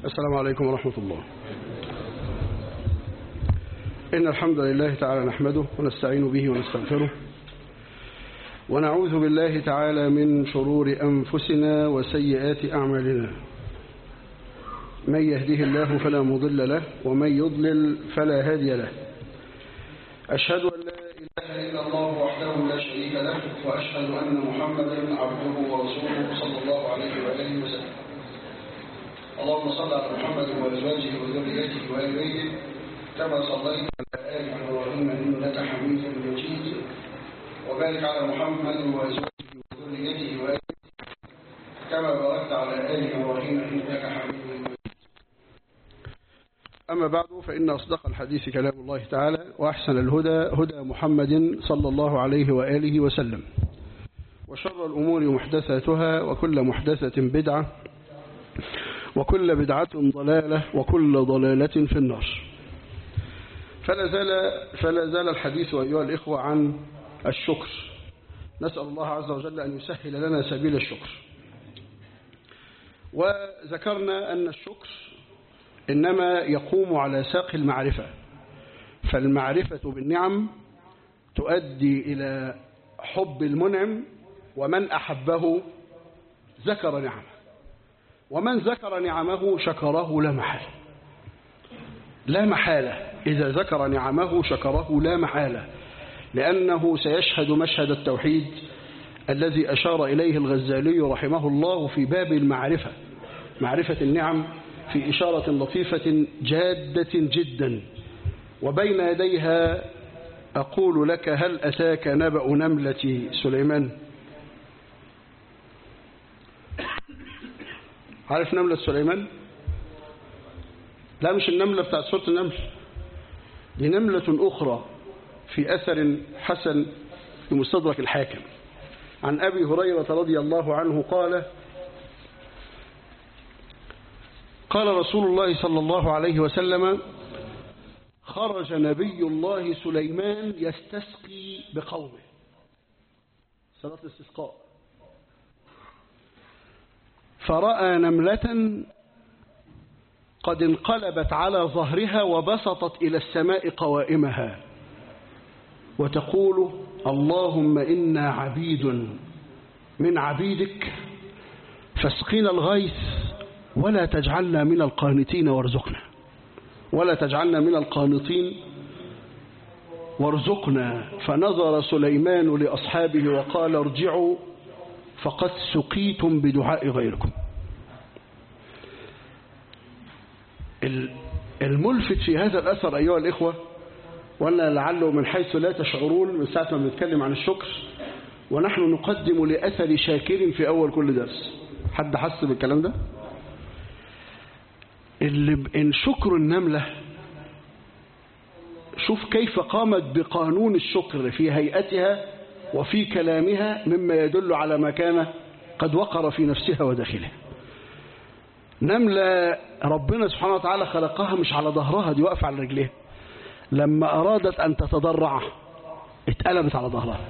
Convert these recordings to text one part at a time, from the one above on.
السلام عليكم ورحمة الله إن الحمد لله تعالى نحمده ونستعين به ونستغفره ونعوذ بالله تعالى من شرور أنفسنا وسيئات أعمالنا من يهده الله فلا مضل له ومن يضلل فلا هادي له أشهد أن لا إله إلا الله وحده لا شريك له وأشهد أن محمدا عبده ورسوله صلى الله عليه وآله وسلم اللهم صل على محمد وأزواجه وذريته وآل بيته كما صليت على آل إبراهيم إنك حميد مجيد وبارك على محمد وأزواجه وذريته وآل بيته كما باركت على آل إبراهيم إنك حميد مجيد أما بعد فإن أصدق الحديث كلام الله تعالى وأحسن الهدى هدى محمد صلى الله عليه وآله وسلم وشر الأمور محدثاتها وكل محدثة بدعة وكل بدعة ضلالة وكل ضلالة في النار فلا زال, فلا زال الحديث أيها الإخوة عن الشكر نسأل الله عز وجل أن يسهل لنا سبيل الشكر وذكرنا أن الشكر إنما يقوم على ساق المعرفة فالمعرفة بالنعم تؤدي إلى حب المنعم ومن أحبه ذكر نعمه ومن ذكر نعمه شكره لا محالة لا محالة إذا ذكر نعمه شكره لا محالة لأنه سيشهد مشهد التوحيد الذي أشار إليه الغزالي رحمه الله في باب المعرفة معرفة النعم في إشارة لطيفة جادة جدا وبين يديها أقول لك هل أتاك نبأ نملة سليمان عارف نملة سليمان لا مش النملة بتاعت سورة النمل دي نملة أخرى في أثر حسن في مستدرك الحاكم عن أبي هريرة رضي الله عنه قال قال رسول الله صلى الله عليه وسلم خرج نبي الله سليمان يستسقي بقومه صلاة الاستسقاء فرأى نملة قد انقلبت على ظهرها وبسطت إلى السماء قوائمها وتقول اللهم إنا عبيد من عبيدك فاسقنا الغيث ولا تجعلنا من القانتين وارزقنا ولا تجعلنا من القانطين وارزقنا فنظر سليمان لأصحابه وقال ارجعوا فقد سقيتم بدعاء غيركم الملفت في هذا الأثر أيها الإخوة وأن لعله من حيث لا تشعرون من ساعة ما بنتكلم عن الشكر ونحن نقدم لأثر شاكر في أول كل درس حد حس بالكلام ده اللي إن شكر النملة شوف كيف قامت بقانون الشكر في هيئتها وفي كلامها مما يدل على ما كان قد وقر في نفسها وداخلها نملة ربنا سبحانه وتعالى خلقها مش على ظهرها دي واقفة على رجليها لما أرادت أن تتضرع اتقلبت على ظهرها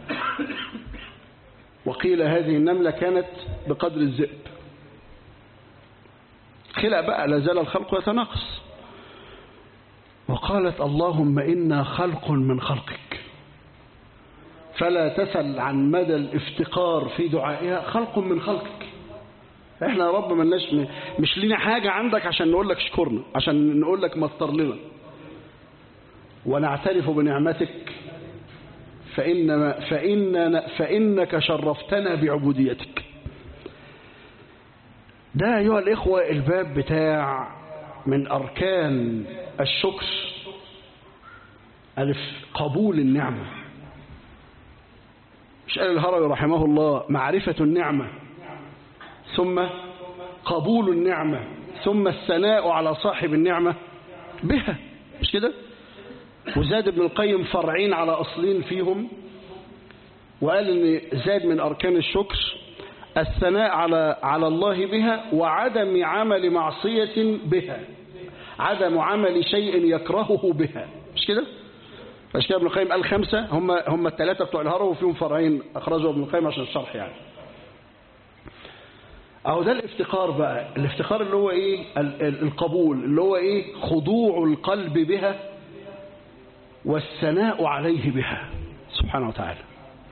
وقيل هذه النملة كانت بقدر الذئب خلق بقى لا زال الخلق يتناقص وقالت اللهم إنا خلق من خلقك فلا تسل عن مدى الافتقار في دعائها خلق من خلقك احنا يا رب ملناش مش لينا حاجة عندك عشان نقول لك اشكرنا عشان نقول لك مطر لنا ونعترف بنعمتك فإن فإن فإنك شرفتنا بعبوديتك ده أيها الإخوة الباب بتاع من أركان الشكر ألف قبول النعمة مش قال الهروي رحمه الله معرفة النعمة ثم قبول النعمة ثم الثناء على صاحب النعمة بها مش كده وزاد ابن القيم فرعين على أصلين فيهم وقال ان زاد من أركان الشكر الثناء على على الله بها وعدم عمل معصية بها عدم عمل شيء يكرهه بها مش كده مش كده ابن القيم قال خمسة هم هم الثلاثة بتوع الهرم وفيهم فرعين أخرجوا ابن القيم عشان الشرح يعني أو ده الافتقار بقى الافتقار اللي هو إيه ال- ال- القبول اللي هو إيه خضوع القلب بها والثناء عليه بها سبحانه وتعالى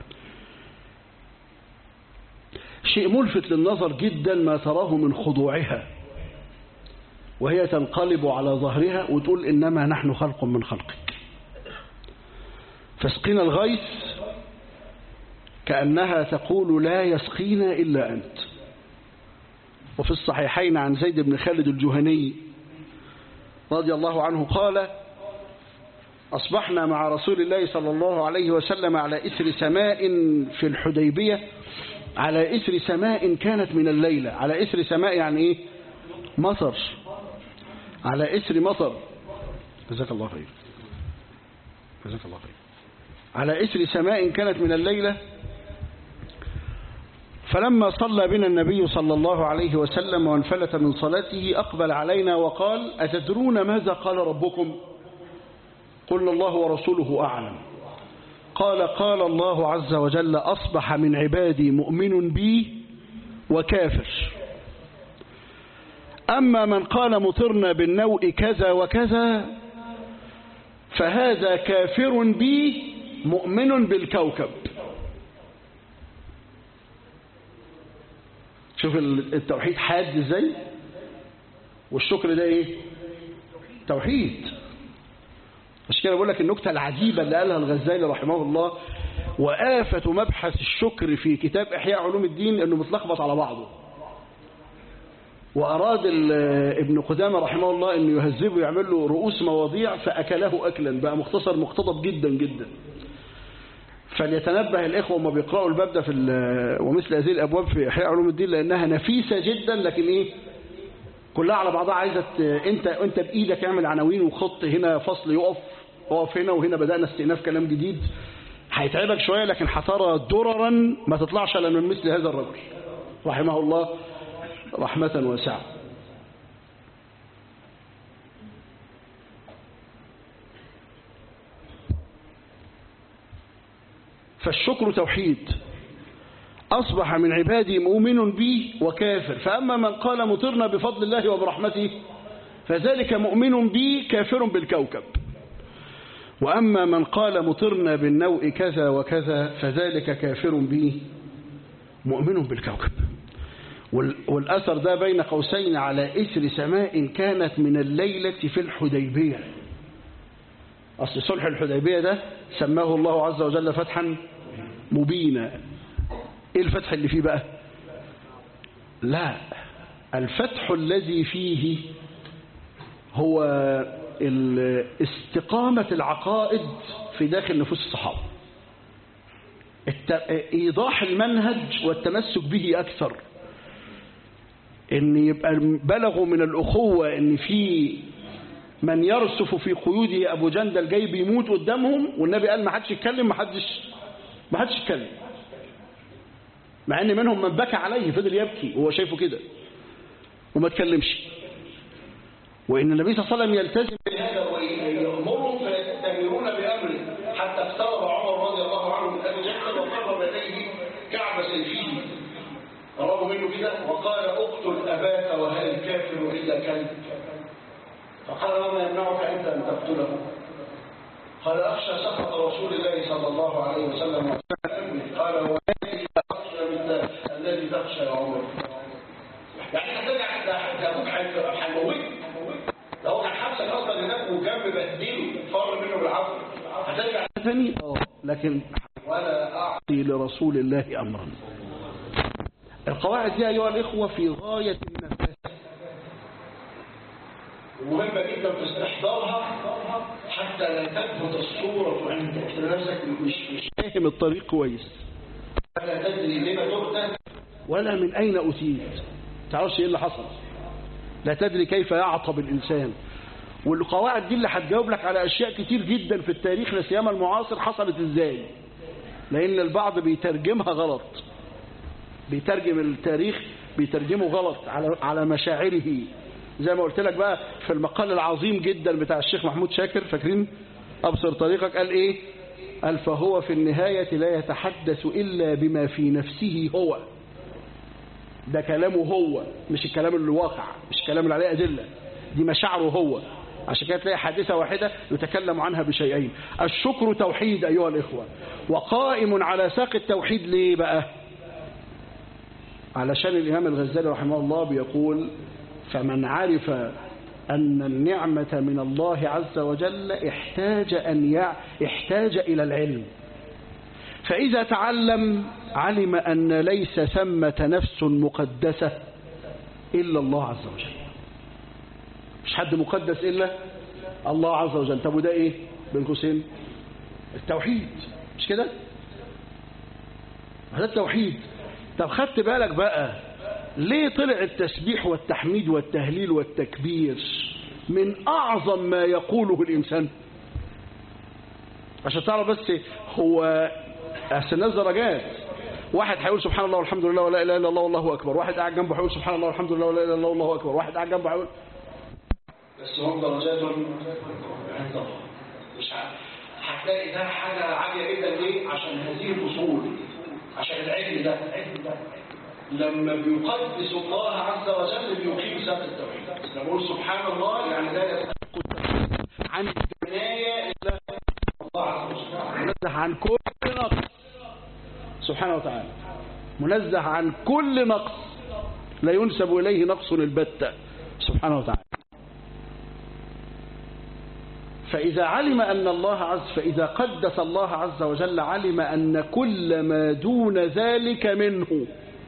شيء ملفت للنظر جدا ما تراه من خضوعها وهي تنقلب على ظهرها وتقول إنما نحن خلق من خلقك فاسقنا الغيث كأنها تقول لا يسقينا إلا أنت وفي الصحيحين عن زيد بن خالد الجهني رضي الله عنه قال أصبحنا مع رسول الله صلى الله عليه وسلم على إثر سماء في الحديبية على إثر سماء كانت من الليلة على إثر سماء يعني إيه مطر على إثر مطر جزاك الله خير جزاك الله خير على إثر سماء كانت من الليلة فلما صلى بنا النبي صلى الله عليه وسلم وانفلت من صلاته أقبل علينا وقال أتدرون ماذا قال ربكم قلنا الله ورسوله أعلم قال قال الله عز وجل أصبح من عبادي مؤمن بي وكافر أما من قال مطرنا بالنوء كذا وكذا فهذا كافر بي مؤمن بالكوكب شوف التوحيد حاد ازاي والشكر ده ايه توحيد عشان كده بقول لك النكته العجيبه اللي قالها الغزالي رحمه الله وآفة مبحث الشكر في كتاب إحياء علوم الدين أنه متلخبط على بعضه وأراد ابن قدامة رحمه الله أنه يهذبه يعمل له رؤوس مواضيع فأكله أكلا بقى مختصر مقتضب جدا جدا فليتنبه الإخوة وما بيقرأوا الباب ده في ومثل هذه الأبواب في إحياء علوم الدين لأنها نفيسة جدا لكن إيه كلها على بعضها عايزة أنت أنت بإيدك اعمل عناوين وخط هنا فصل يقف اقف هنا وهنا بدأنا استئناف كلام جديد هيتعبك شوية لكن هترى دررا ما تطلعش الا من مثل هذا الرجل رحمه الله رحمة واسعة فالشكر توحيد أصبح من عبادي مؤمن بي وكافر فأما من قال مطرنا بفضل الله وبرحمته فذلك مؤمن بي كافر بالكوكب وأما من قال مطرنا بالنوء كذا وكذا فذلك كافر بي مؤمن بالكوكب والأثر ده بين قوسين على إثر سماء كانت من الليلة في الحديبية أصل صلح الحديبية ده سماه الله عز وجل فتحا مبينا إيه الفتح اللي فيه بقى لا الفتح الذي فيه هو استقامة العقائد في داخل نفوس الصحابة إيضاح المنهج والتمسك به أكثر إن يبقى بلغوا من الأخوة إن في من يرسف في قيوده أبو جندل جاي بيموت قدامهم والنبي قال ما حدش يتكلم ما حدش ما حدش يتكلم مع ان منهم من بكى عليه فضل يبكي وهو شايفه كده وما تكلمش وان النبي صلى الله عليه وسلم يلتزم بهذا ويأمرهم فيأتمرون بأمره حتى اقترب عمر رضي الله عنه من ابي جهل وقرب اليه كعب سيفه قربوا منه كده وقال اقتل اباك وهل الكافر الا كلب فقال وما يمنعك انت ان تقتله قال اخشى سخط رسول الله صلى الله عليه وسلم قال وما اخشى من الذي تخشى يا عمر يعني هترجع ده ابوك هيموتك ده هو كان حبسك اصلا هناك وكان مبهدله فر منه بالعفو هترجع ثاني اه لكن ولا اعطي لرسول الله امرا القواعد دي ايها الاخوه في غايه النفاسه ومهمة جدا في استحضارها حتى لا تثبت الصورة عندك نفسك مش مش فاهم الطريق كويس لا تدري لما تؤتى ولا من أين أتيت تعرفش إيه اللي حصل لا تدري كيف يعطب الإنسان والقواعد دي اللي هتجاوب لك على أشياء كتير جدا في التاريخ لسيما المعاصر حصلت إزاي لأن البعض بيترجمها غلط بيترجم التاريخ بيترجمه غلط على على مشاعره زي ما قلت لك بقى في المقال العظيم جدا بتاع الشيخ محمود شاكر فاكرين أبصر طريقك قال إيه قال فهو في النهاية لا يتحدث إلا بما في نفسه هو ده كلامه هو مش الكلام اللي واقع مش الكلام اللي عليه أدلة دي مشاعره هو عشان كده تلاقي حادثة واحدة يتكلم عنها بشيئين الشكر توحيد أيها الإخوة وقائم على ساق التوحيد ليه بقى علشان الإمام الغزالي رحمه الله بيقول فمن عرف أن النعمة من الله عز وجل احتاج أن يع... احتاج إلى العلم فإذا تعلم علم أن ليس ثمة نفس مقدسة إلا الله عز وجل مش حد مقدس إلا الله عز وجل طب وده إيه بين قوسين التوحيد مش كده هذا التوحيد طب خدت بالك بقى ليه طلع التسبيح والتحميد والتهليل والتكبير من أعظم ما يقوله الإنسان عشان تعرف بس هو أحسن الناس درجات واحد هيقول سبحان الله والحمد لله ولا اله الا الله والله اكبر واحد قاعد جنبه هيقول سبحان الله والحمد لله ولا اله الا الله والله اكبر واحد قاعد جنبه هيقول بس هم درجات عند الله مش عارف هتلاقي ده حاجه عاليه جدا ليه عشان هذه الاصول عشان العلم ده العلم ده لما بيقدس الله عز وجل بيقيم سبب التوحيد لما بقول سبحان الله يعني ده يستحق التوحيد عن الجنايه الى الله عز وجل منزه عن كل نقص سبحانه وتعالى منزه عن كل نقص لا ينسب إليه نقص البتة سبحانه وتعالى فإذا علم أن الله عز فإذا قدس الله عز وجل علم أن كل ما دون ذلك منه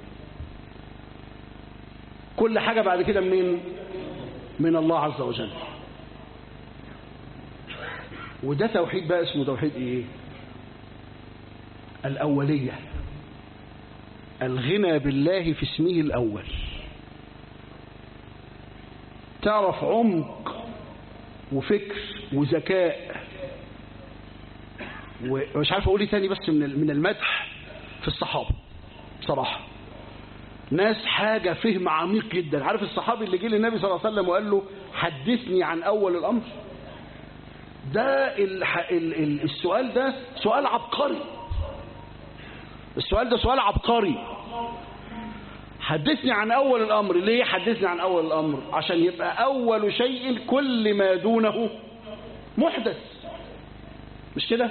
كل حاجة بعد كده منين من الله عز وجل وده توحيد بقى اسمه توحيد ايه الأولية الغنى بالله في اسمه الأول تعرف عمق وفكر وذكاء ومش عارف اقول ايه تاني بس من من المدح في الصحابه بصراحه ناس حاجه فهم عميق جدا عارف الصحابي اللي جه للنبي صلى الله عليه وسلم وقال له حدثني عن اول الامر ده السؤال ده سؤال عبقري السؤال ده سؤال عبقري حدثني عن أول الأمر ليه حدثني عن أول الأمر عشان يبقى أول شيء كل ما دونه محدث مش كده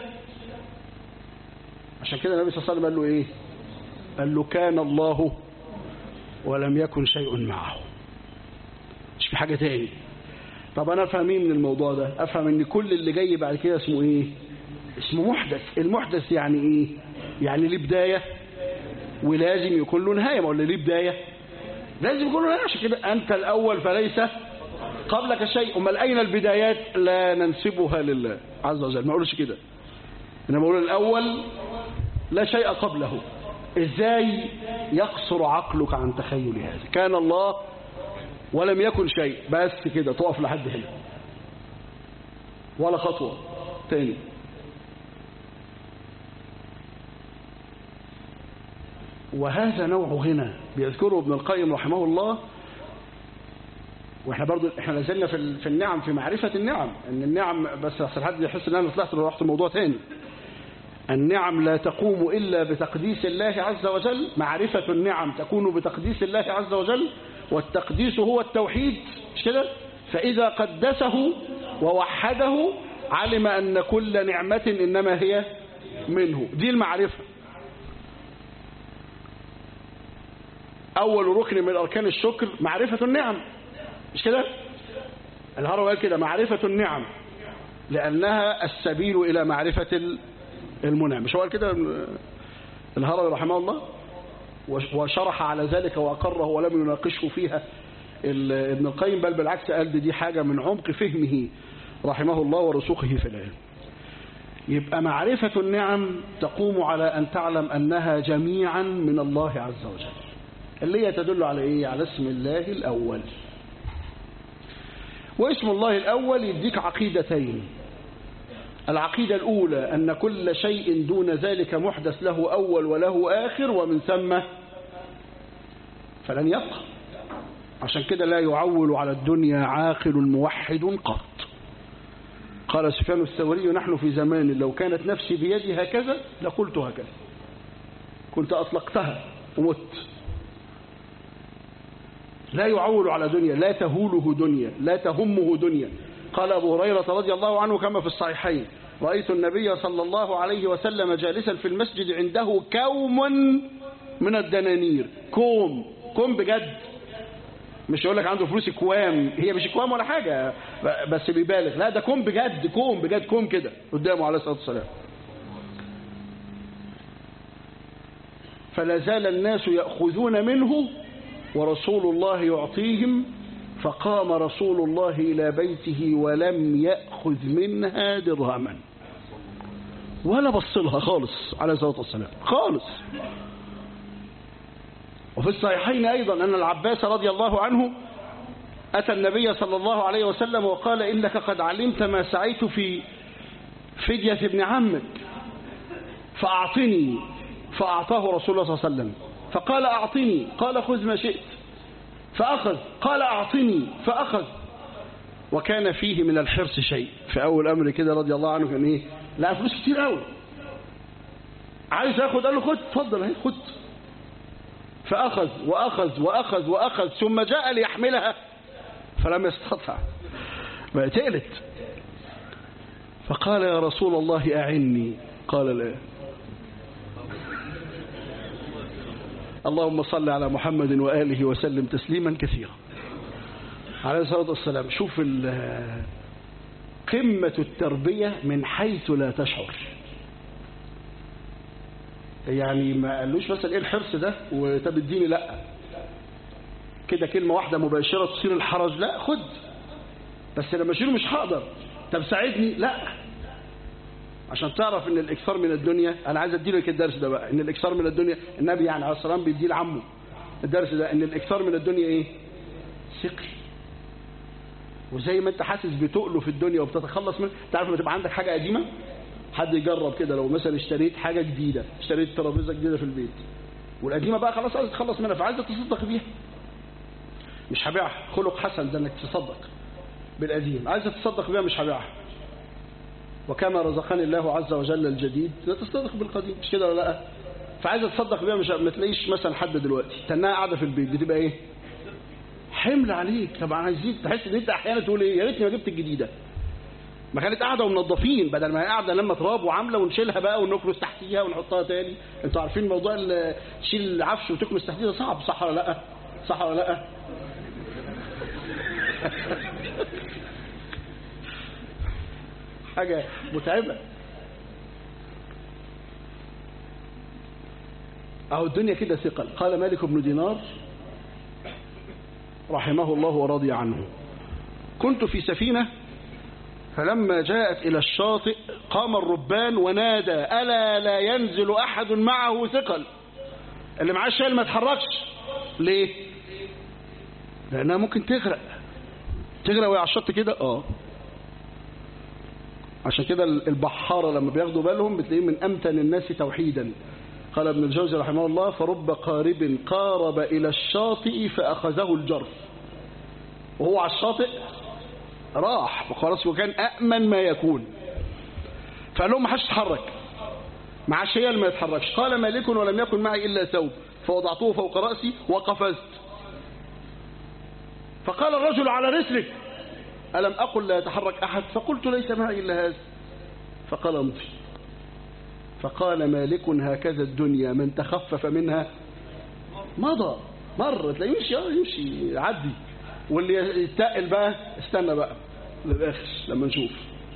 عشان كده النبي صلى الله عليه وسلم قال له إيه قال له كان الله ولم يكن شيء معه مش في حاجة تاني طب أنا أفهم إيه من الموضوع ده أفهم إن كل اللي جاي بعد كده اسمه إيه اسمه محدث المحدث يعني إيه يعني ليه بداية ولازم يكون له نهاية ما ولا ليه بداية لازم يكون له نهاية عشان كده أنت الأول فليس قبلك شيء أمال أين البدايات لا ننسبها لله عز وجل ما أقولش كده أنا بقول الأول لا شيء قبله إزاي يقصر عقلك عن تخيل هذا كان الله ولم يكن شيء بس كده تقف لحد هنا ولا خطوة تاني وهذا نوع غنى بيذكره ابن القيم رحمه الله واحنا برضو احنا لازلنا في في النعم في معرفة النعم ان النعم بس احسن حد يحس ان انا طلعت رحت الموضوع تاني النعم لا تقوم الا بتقديس الله عز وجل معرفة النعم تكون بتقديس الله عز وجل والتقديس هو التوحيد مش كده فاذا قدسه ووحده علم ان كل نعمة انما هي منه دي المعرفة أول ركن من أركان الشكر معرفة النعم مش كده الهروي قال كده معرفة النعم لأنها السبيل إلى معرفة المنعم مش هو قال كده الهروي رحمه الله وشرح على ذلك وأقره ولم يناقشه فيها ابن القيم بل بالعكس قال دي, دي حاجة من عمق فهمه رحمه الله ورسوخه في العلم يبقى معرفة النعم تقوم على أن تعلم أنها جميعا من الله عز وجل اللي هي تدل على ايه على اسم الله الاول واسم الله الاول يديك عقيدتين العقيدة الاولى ان كل شيء دون ذلك محدث له اول وله اخر ومن ثم فلن يبقى عشان كده لا يعول على الدنيا عاقل موحد قط قال سفيان الثوري نحن في زمان لو كانت نفسي بيدي هكذا لقلت هكذا كنت أطلقتها ومت لا يعول على دنيا لا تهوله دنيا لا تهمه دنيا قال أبو هريرة رضي الله عنه كما في الصحيحين رأيت النبي صلى الله عليه وسلم جالسا في المسجد عنده كوم من الدنانير كوم كوم بجد مش يقول لك عنده فلوس كوام هي مش كوام ولا حاجة بس بيبالغ لا ده كوم بجد كوم بجد كوم كده قدامه عليه الصلاة والسلام فلا زال الناس يأخذون منه ورسول الله يعطيهم فقام رسول الله إلى بيته ولم يأخذ منها درهما ولا بص لها خالص عليه الصلاة والسلام خالص وفي الصحيحين أيضا أن العباس رضي الله عنه أتى النبي صلى الله عليه وسلم وقال إنك قد علمت ما سعيت في فدية ابن عمك فأعطني فأعطاه رسول الله صلى الله عليه وسلم فقال أعطني قال خذ ما شئت فأخذ قال أعطني فأخذ وكان فيه من الحرص شيء في أول أمر كده رضي الله عنه كان إيه لا فلوس كتير قوي عايز أخذ قال له خد اتفضل اهي خد فأخذ وأخذ وأخذ وأخذ ثم جاء ليحملها فلم يستطع بقى تقلت فقال يا رسول الله أعني قال لا اللهم صل على محمد وآله وسلم تسليما كثيرا عليه الصلاة والسلام شوف قمة التربية من حيث لا تشعر يعني ما قالوش مثلا ايه الحرص ده وطب اديني لا كده كلمة واحدة مباشرة تصير الحرج لا خد بس لما اشيله مش هقدر طب ساعدني لا عشان تعرف ان الاكثار من الدنيا انا عايز ادي لك الدرس ده بقى ان الاكثار من الدنيا النبي يعني عليه الصلاه والسلام بيديه لعمه الدرس ده ان الاكثار من الدنيا ايه ثقل وزي ما انت حاسس بتقله في الدنيا وبتتخلص منه تعرف لما تبقى عندك حاجه قديمه حد يجرب كده لو مثلا اشتريت حاجه جديده اشتريت ترابيزه جديده في البيت والقديمه بقى خلاص عايز تتخلص منها فعايز تصدق بيها مش هبيعها خلق حسن ده انك تصدق بالقديم عايز تتصدق بيها مش هبيعها وكما رزقني الله عز وجل الجديد لا تصدق بالقديم مش كده ولا لا فعايز تصدق بيها مش ما تلاقيش مثلا حد دلوقتي تنها قاعده في البيت بتبقى ايه حمل عليك طبعا عايزين تحس ان انت احيانا تقول ايه يا ريتني ما جبت الجديده ما كانت قاعده ومنظفين بدل ما هي قاعده لما تراب وعامله ونشيلها بقى ونكنس تحتيها ونحطها تاني انتوا عارفين موضوع تشيل العفش وتكنس تحتيه ده صعب صح ولا لا صح ولا لا حاجة متعبة أهو الدنيا كده ثقل قال مالك بن دينار رحمه الله ورضي عنه كنت في سفينة فلما جاءت إلى الشاطئ قام الربان ونادى ألا لا ينزل أحد معه ثقل اللي معاه شايل ما يتحركش ليه لأنها ممكن تغرق تغرق وهي على الشط كده اه عشان كده البحارة لما بياخدوا بالهم بتلاقيهم من أمتن الناس توحيدا قال ابن الجوزي رحمه الله فرب قارب قارب إلى الشاطئ فأخذه الجرف وهو على الشاطئ راح وخلاص وكان أأمن ما يكون فقال لهم ما حدش يتحرك مع شيء ما يتحركش قال مالك ولم يكن معي إلا ثوب فوضعته فوق رأسي وقفزت فقال الرجل على رسلك ألم أقل لا يتحرك أحد فقلت ليس معي إلا هذا فقال امضي فقال مالك هكذا الدنيا من تخفف منها مضى مر تلاقيه يمشي يمشي يعدي واللي يتقل بقى استنى بقى للآخر لما نشوف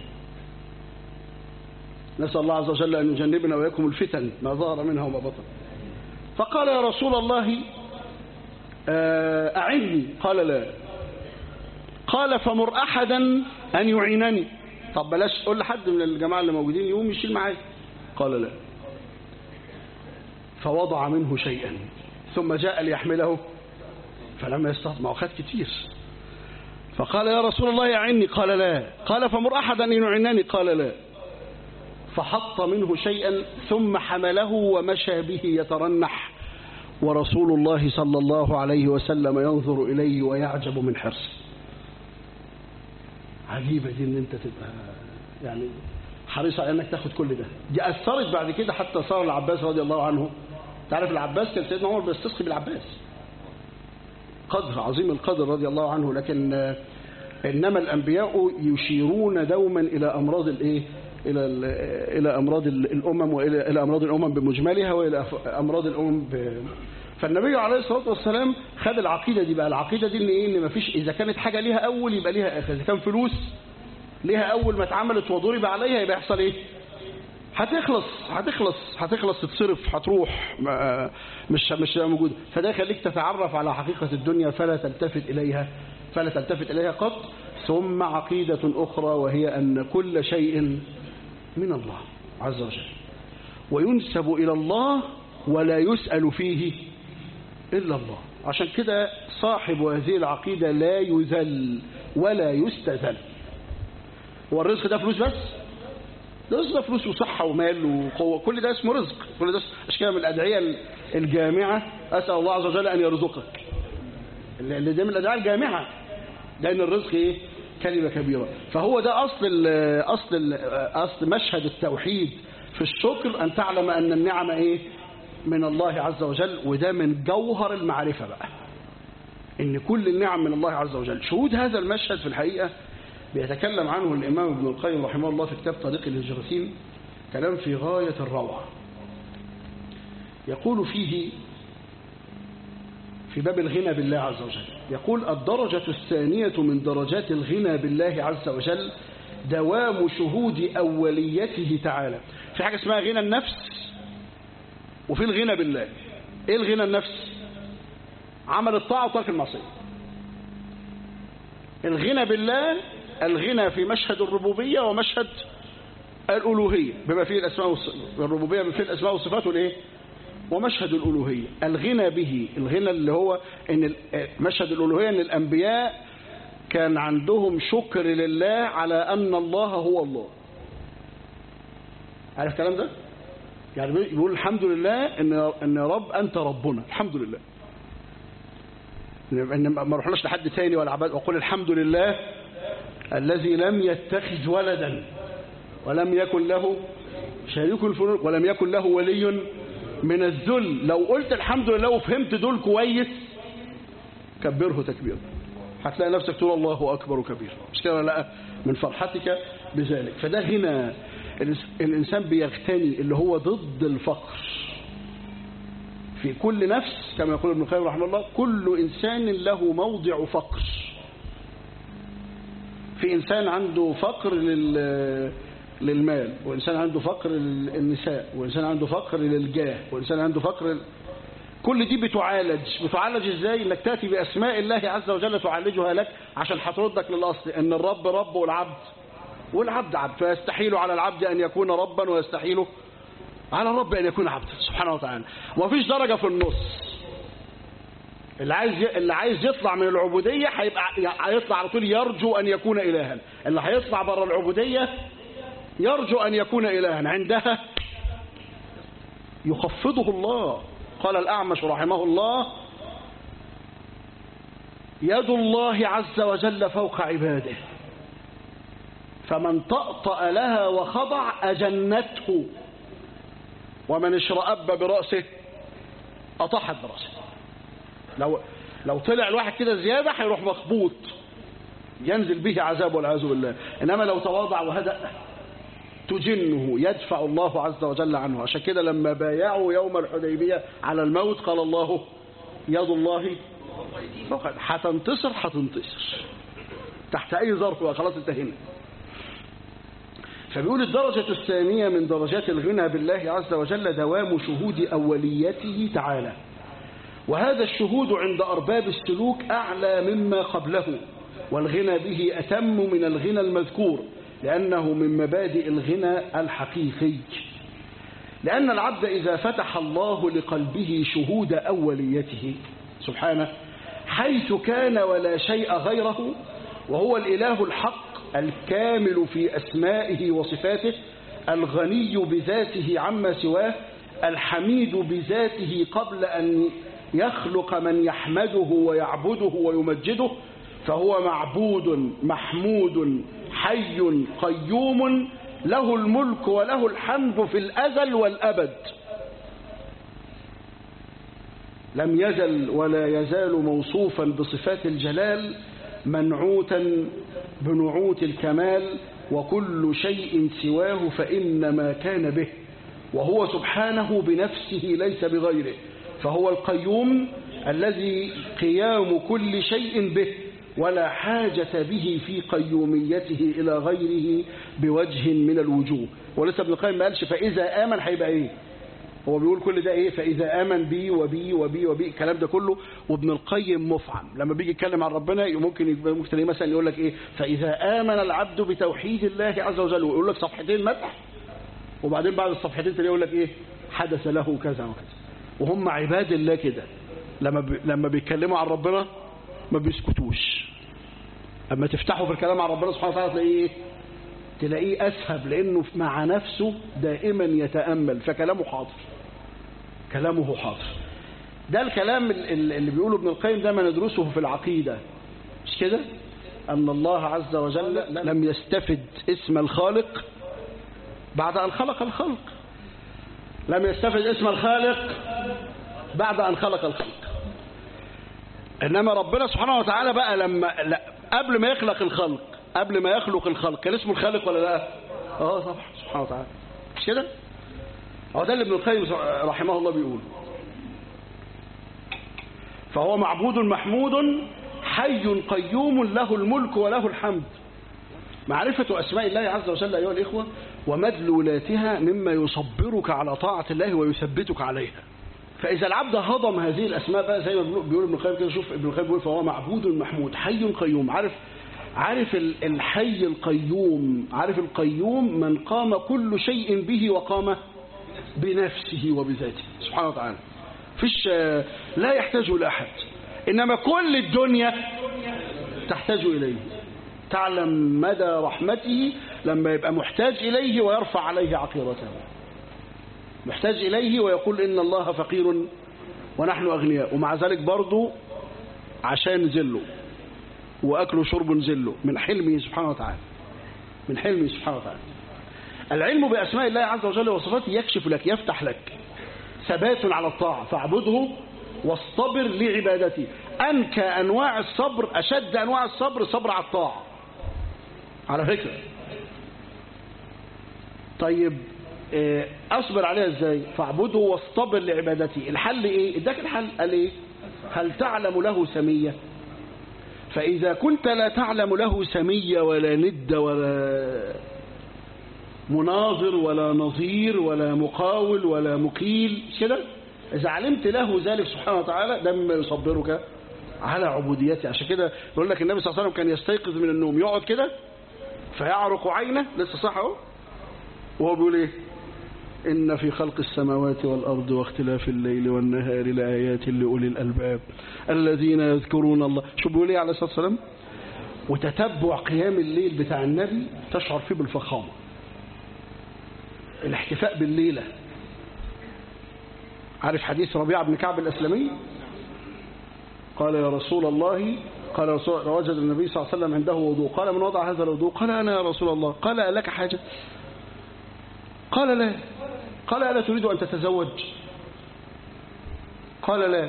نسأل الله عز وجل أن يجنبنا وإياكم الفتن ما ظهر منها وما بطن فقال يا رسول الله أعني قال لا قال فمر أحدا أن يعينني طب بلاش قول لحد من الجماعة اللي موجودين يقوم يشيل معايا قال لا فوضع منه شيئا ثم جاء ليحمله فلم يستطع ما أخذ كتير فقال يا رسول الله يعني قال لا قال فمر أحدا أن يعينني قال لا فحط منه شيئا ثم حمله ومشى به يترنح ورسول الله صلى الله عليه وسلم ينظر إليه ويعجب من حرصه عجيبة دي ان انت تبقى يعني حريص على انك تاخد كل ده دي اثرت بعد كده حتى صار العباس رضي الله عنه تعرف العباس كان سيدنا عمر بيستسقي بالعباس قدر عظيم القدر رضي الله عنه لكن إنما الأنبياء يشيرون دوما إلى أمراض الإيه إلى إلى أمراض الأمم وإلى إلى أمراض الأمم بمجملها وإلى أمراض الأمم ب... فالنبي عليه الصلاة والسلام خد العقيدة دي بقى العقيدة دي إن إيه إن مفيش إذا كانت حاجة ليها أول يبقى ليها آخر إذا كان فلوس ليها أول ما اتعملت وضرب عليها يبقى يحصل إيه هتخلص هتخلص هتخلص تتصرف هتروح مش مش موجوده فده يخليك تتعرف على حقيقة الدنيا فلا تلتفت إليها فلا تلتفت إليها قط ثم عقيدة أخرى وهي أن كل شيء من الله عز وجل وينسب إلى الله ولا يسأل فيه إلا الله عشان كده صاحب هذه العقيدة لا يذل ولا يستذل هو الرزق ده فلوس بس رزق ده فلوس وصحة ومال وقوة كل ده اسمه رزق كل ده أشكال من الأدعية الجامعة أسأل الله عز وجل أن يرزقك اللي ده من الأدعية الجامعة لأن الرزق إيه كلمة كبيرة فهو ده أصل ال أصل ال أصل مشهد التوحيد في الشكر أن تعلم أن النعمة إيه من الله عز وجل وده من جوهر المعرفة بقى إن كل النعم من الله عز وجل شهود هذا المشهد في الحقيقة بيتكلم عنه الإمام ابن القيم رحمه الله في كتاب طريق الهجرتين كلام في غاية الروعة يقول فيه في باب الغنى بالله عز وجل يقول الدرجة الثانية من درجات الغنى بالله عز وجل دوام شهود أوليته تعالى في حاجة اسمها غنى النفس وفي الغنى بالله ايه الغنى النفس عمل الطاعة وترك المعصية الغنى بالله الغنى في مشهد الربوبية ومشهد الألوهية بما فيه الأسماء الربوبية بما فيه الأسماء والصفات والإيه ومشهد الألوهية الغنى به الغنى اللي هو إن مشهد الألوهية إن الأنبياء كان عندهم شكر لله على أن الله هو الله عارف الكلام ده يعني بيقول الحمد لله إن إن رب أنت ربنا الحمد لله إن ما رحناش لحد تاني ولا عباد وقل الحمد لله الذي لم يتخذ ولدا ولم يكن له شريك في ولم يكن له ولي من الذل لو قلت الحمد لله وفهمت دول كويس كبره تكبيرا هتلاقي نفسك تقول الله أكبر كبير مش كده لا من فرحتك بذلك فده هنا الإنسان بيغتني اللي هو ضد الفقر في كل نفس كما يقول ابن القيم رحمه الله كل إنسان له موضع فقر في إنسان عنده فقر لل للمال وإنسان عنده فقر للنساء وإنسان عنده فقر للجاه وإنسان عنده فقر كل دي بتعالج بتعالج ازاي انك تاتي باسماء الله عز وجل تعالجها لك عشان هتردك للاصل ان الرب رب والعبد والعبد عبد فيستحيل على العبد ان يكون ربا ويستحيل على الرب ان يكون عبدا سبحانه وتعالى ومفيش درجه في النص اللي عايز اللي عايز يطلع من العبوديه هيبقى هيطلع على طول يرجو ان يكون الها اللي هيطلع بره العبوديه يرجو ان يكون الها عندها يخفضه الله قال الأعمش رحمه الله يد الله عز وجل فوق عباده فمن طأطأ لها وخضع أجنته ومن اشرأب برأسه أطاحت برأسه لو لو طلع الواحد كده زيادة هيروح مخبوط ينزل به عذاب والعياذ بالله إنما لو تواضع وهدأ تجنه يدفع الله عز وجل عنه عشان كده لما بايعوا يوم الحديبية على الموت قال الله يد الله فقد هتنتصر هتنتصر تحت أي ظرف خلاص انتهينا فبيقول الدرجة الثانية من درجات الغنى بالله عز وجل دوام شهود أوليته تعالى وهذا الشهود عند أرباب السلوك أعلى مما قبله والغنى به أتم من الغنى المذكور لأنه من مبادئ الغنى الحقيقي لأن العبد إذا فتح الله لقلبه شهود أوليته سبحانه حيث كان ولا شيء غيره وهو الإله الحق الكامل في أسمائه وصفاته الغني بذاته عما سواه الحميد بذاته قبل أن يخلق من يحمده ويعبده ويمجده فهو معبود محمود حي قيوم له الملك وله الحمد في الأزل والأبد لم يزل ولا يزال موصوفا بصفات الجلال منعوتا بنعوت الكمال وكل شيء سواه فإنما كان به وهو سبحانه بنفسه ليس بغيره فهو القيوم الذي قيام كل شيء به ولا حاجة به في قيوميته إلى غيره بوجه من الوجوه ولسه ابن القيم ما قالش فإذا آمن هيبقى إيه هو بيقول كل ده إيه فإذا آمن بي وبي وبي وبي الكلام ده كله وابن القيم مفعم لما بيجي يتكلم عن ربنا ممكن ممكن تلاقيه مثلا يقول لك إيه فإذا آمن العبد بتوحيد الله عز وجل ويقول لك صفحتين مدح وبعدين بعد الصفحتين تلاقيه يقول لك إيه حدث له كذا وكذا وهم عباد الله كده لما بي لما بيتكلموا عن ربنا ما بيسكتوش اما تفتحوا في الكلام عن ربنا سبحانه وتعالى تلاقيه ايه تلاقيه اسهب لانه مع نفسه دائما يتامل فكلامه حاضر كلامه حاضر ده الكلام اللي بيقوله ابن القيم ده ما ندرسه في العقيده مش كده ان الله عز وجل لم يستفد اسم الخالق بعد ان خلق الخلق لم يستفد اسم الخالق بعد ان خلق الخلق انما ربنا سبحانه وتعالى بقى لما لا قبل ما يخلق الخلق قبل ما يخلق الخلق كان اسمه الخالق ولا لا اه طبعا سبحانه وتعالى مش كده هو ده اللي ابن القيم رحمه الله بيقول فهو معبود محمود حي قيوم له الملك وله الحمد معرفة أسماء الله عز وجل أيها الإخوة ومدلولاتها مما يصبرك على طاعة الله ويثبتك عليها فإذا العبد هضم هذه الأسماء بقى زي ما بيقول ابن القيم كده شوف ابن القيم بيقول فهو معبود محمود حي قيوم عارف عارف الحي القيوم عارف القيوم من قام كل شيء به وقام بنفسه وبذاته سبحانه وتعالى فيش لا يحتاج إلى أحد إنما كل الدنيا تحتاج إليه تعلم مدى رحمته لما يبقى محتاج إليه ويرفع عليه عقيرته محتاج إليه ويقول إن الله فقير ونحن أغنياء ومع ذلك برضه عشان ذله وأكل وشرب ذله من حلمه سبحانه وتعالى من حلمه سبحانه وتعالى العلم بأسماء الله عز وجل وصفاته يكشف لك يفتح لك ثبات على الطاعة فاعبده واصطبر لعبادته أنكى أنواع الصبر أشد أنواع الصبر الصبر على الطاعة على فكرة طيب اصبر عليها ازاي فاعبده واصطبر لعبادته الحل ايه اداك الحل قال ايه هل تعلم له سمية فاذا كنت لا تعلم له سمية ولا ند ولا مناظر ولا نظير ولا مقاول ولا مقيل كده اذا علمت له ذلك سبحانه وتعالى ده مما يصبرك على عبوديته عشان كده يقول لك النبي صلى الله عليه وسلم كان يستيقظ من النوم يقعد كده فيعرق عينه لسه صح اهو وهو بيقول ايه إن في خلق السماوات والأرض واختلاف الليل والنهار لآيات لأولي الألباب الذين يذكرون الله شو بيقول ايه عليه الصلاة والسلام وتتبع قيام الليل بتاع النبي تشعر فيه بالفخامة الاحتفاء بالليلة عارف حديث ربيعة بن كعب الأسلمي قال يا رسول الله قال رسول وجد النبي صلى الله عليه وسلم عنده وضوء قال من وضع هذا الوضوء قال أنا يا رسول الله قال لك حاجة قال لا قال ألا تريد أن تتزوج قال لا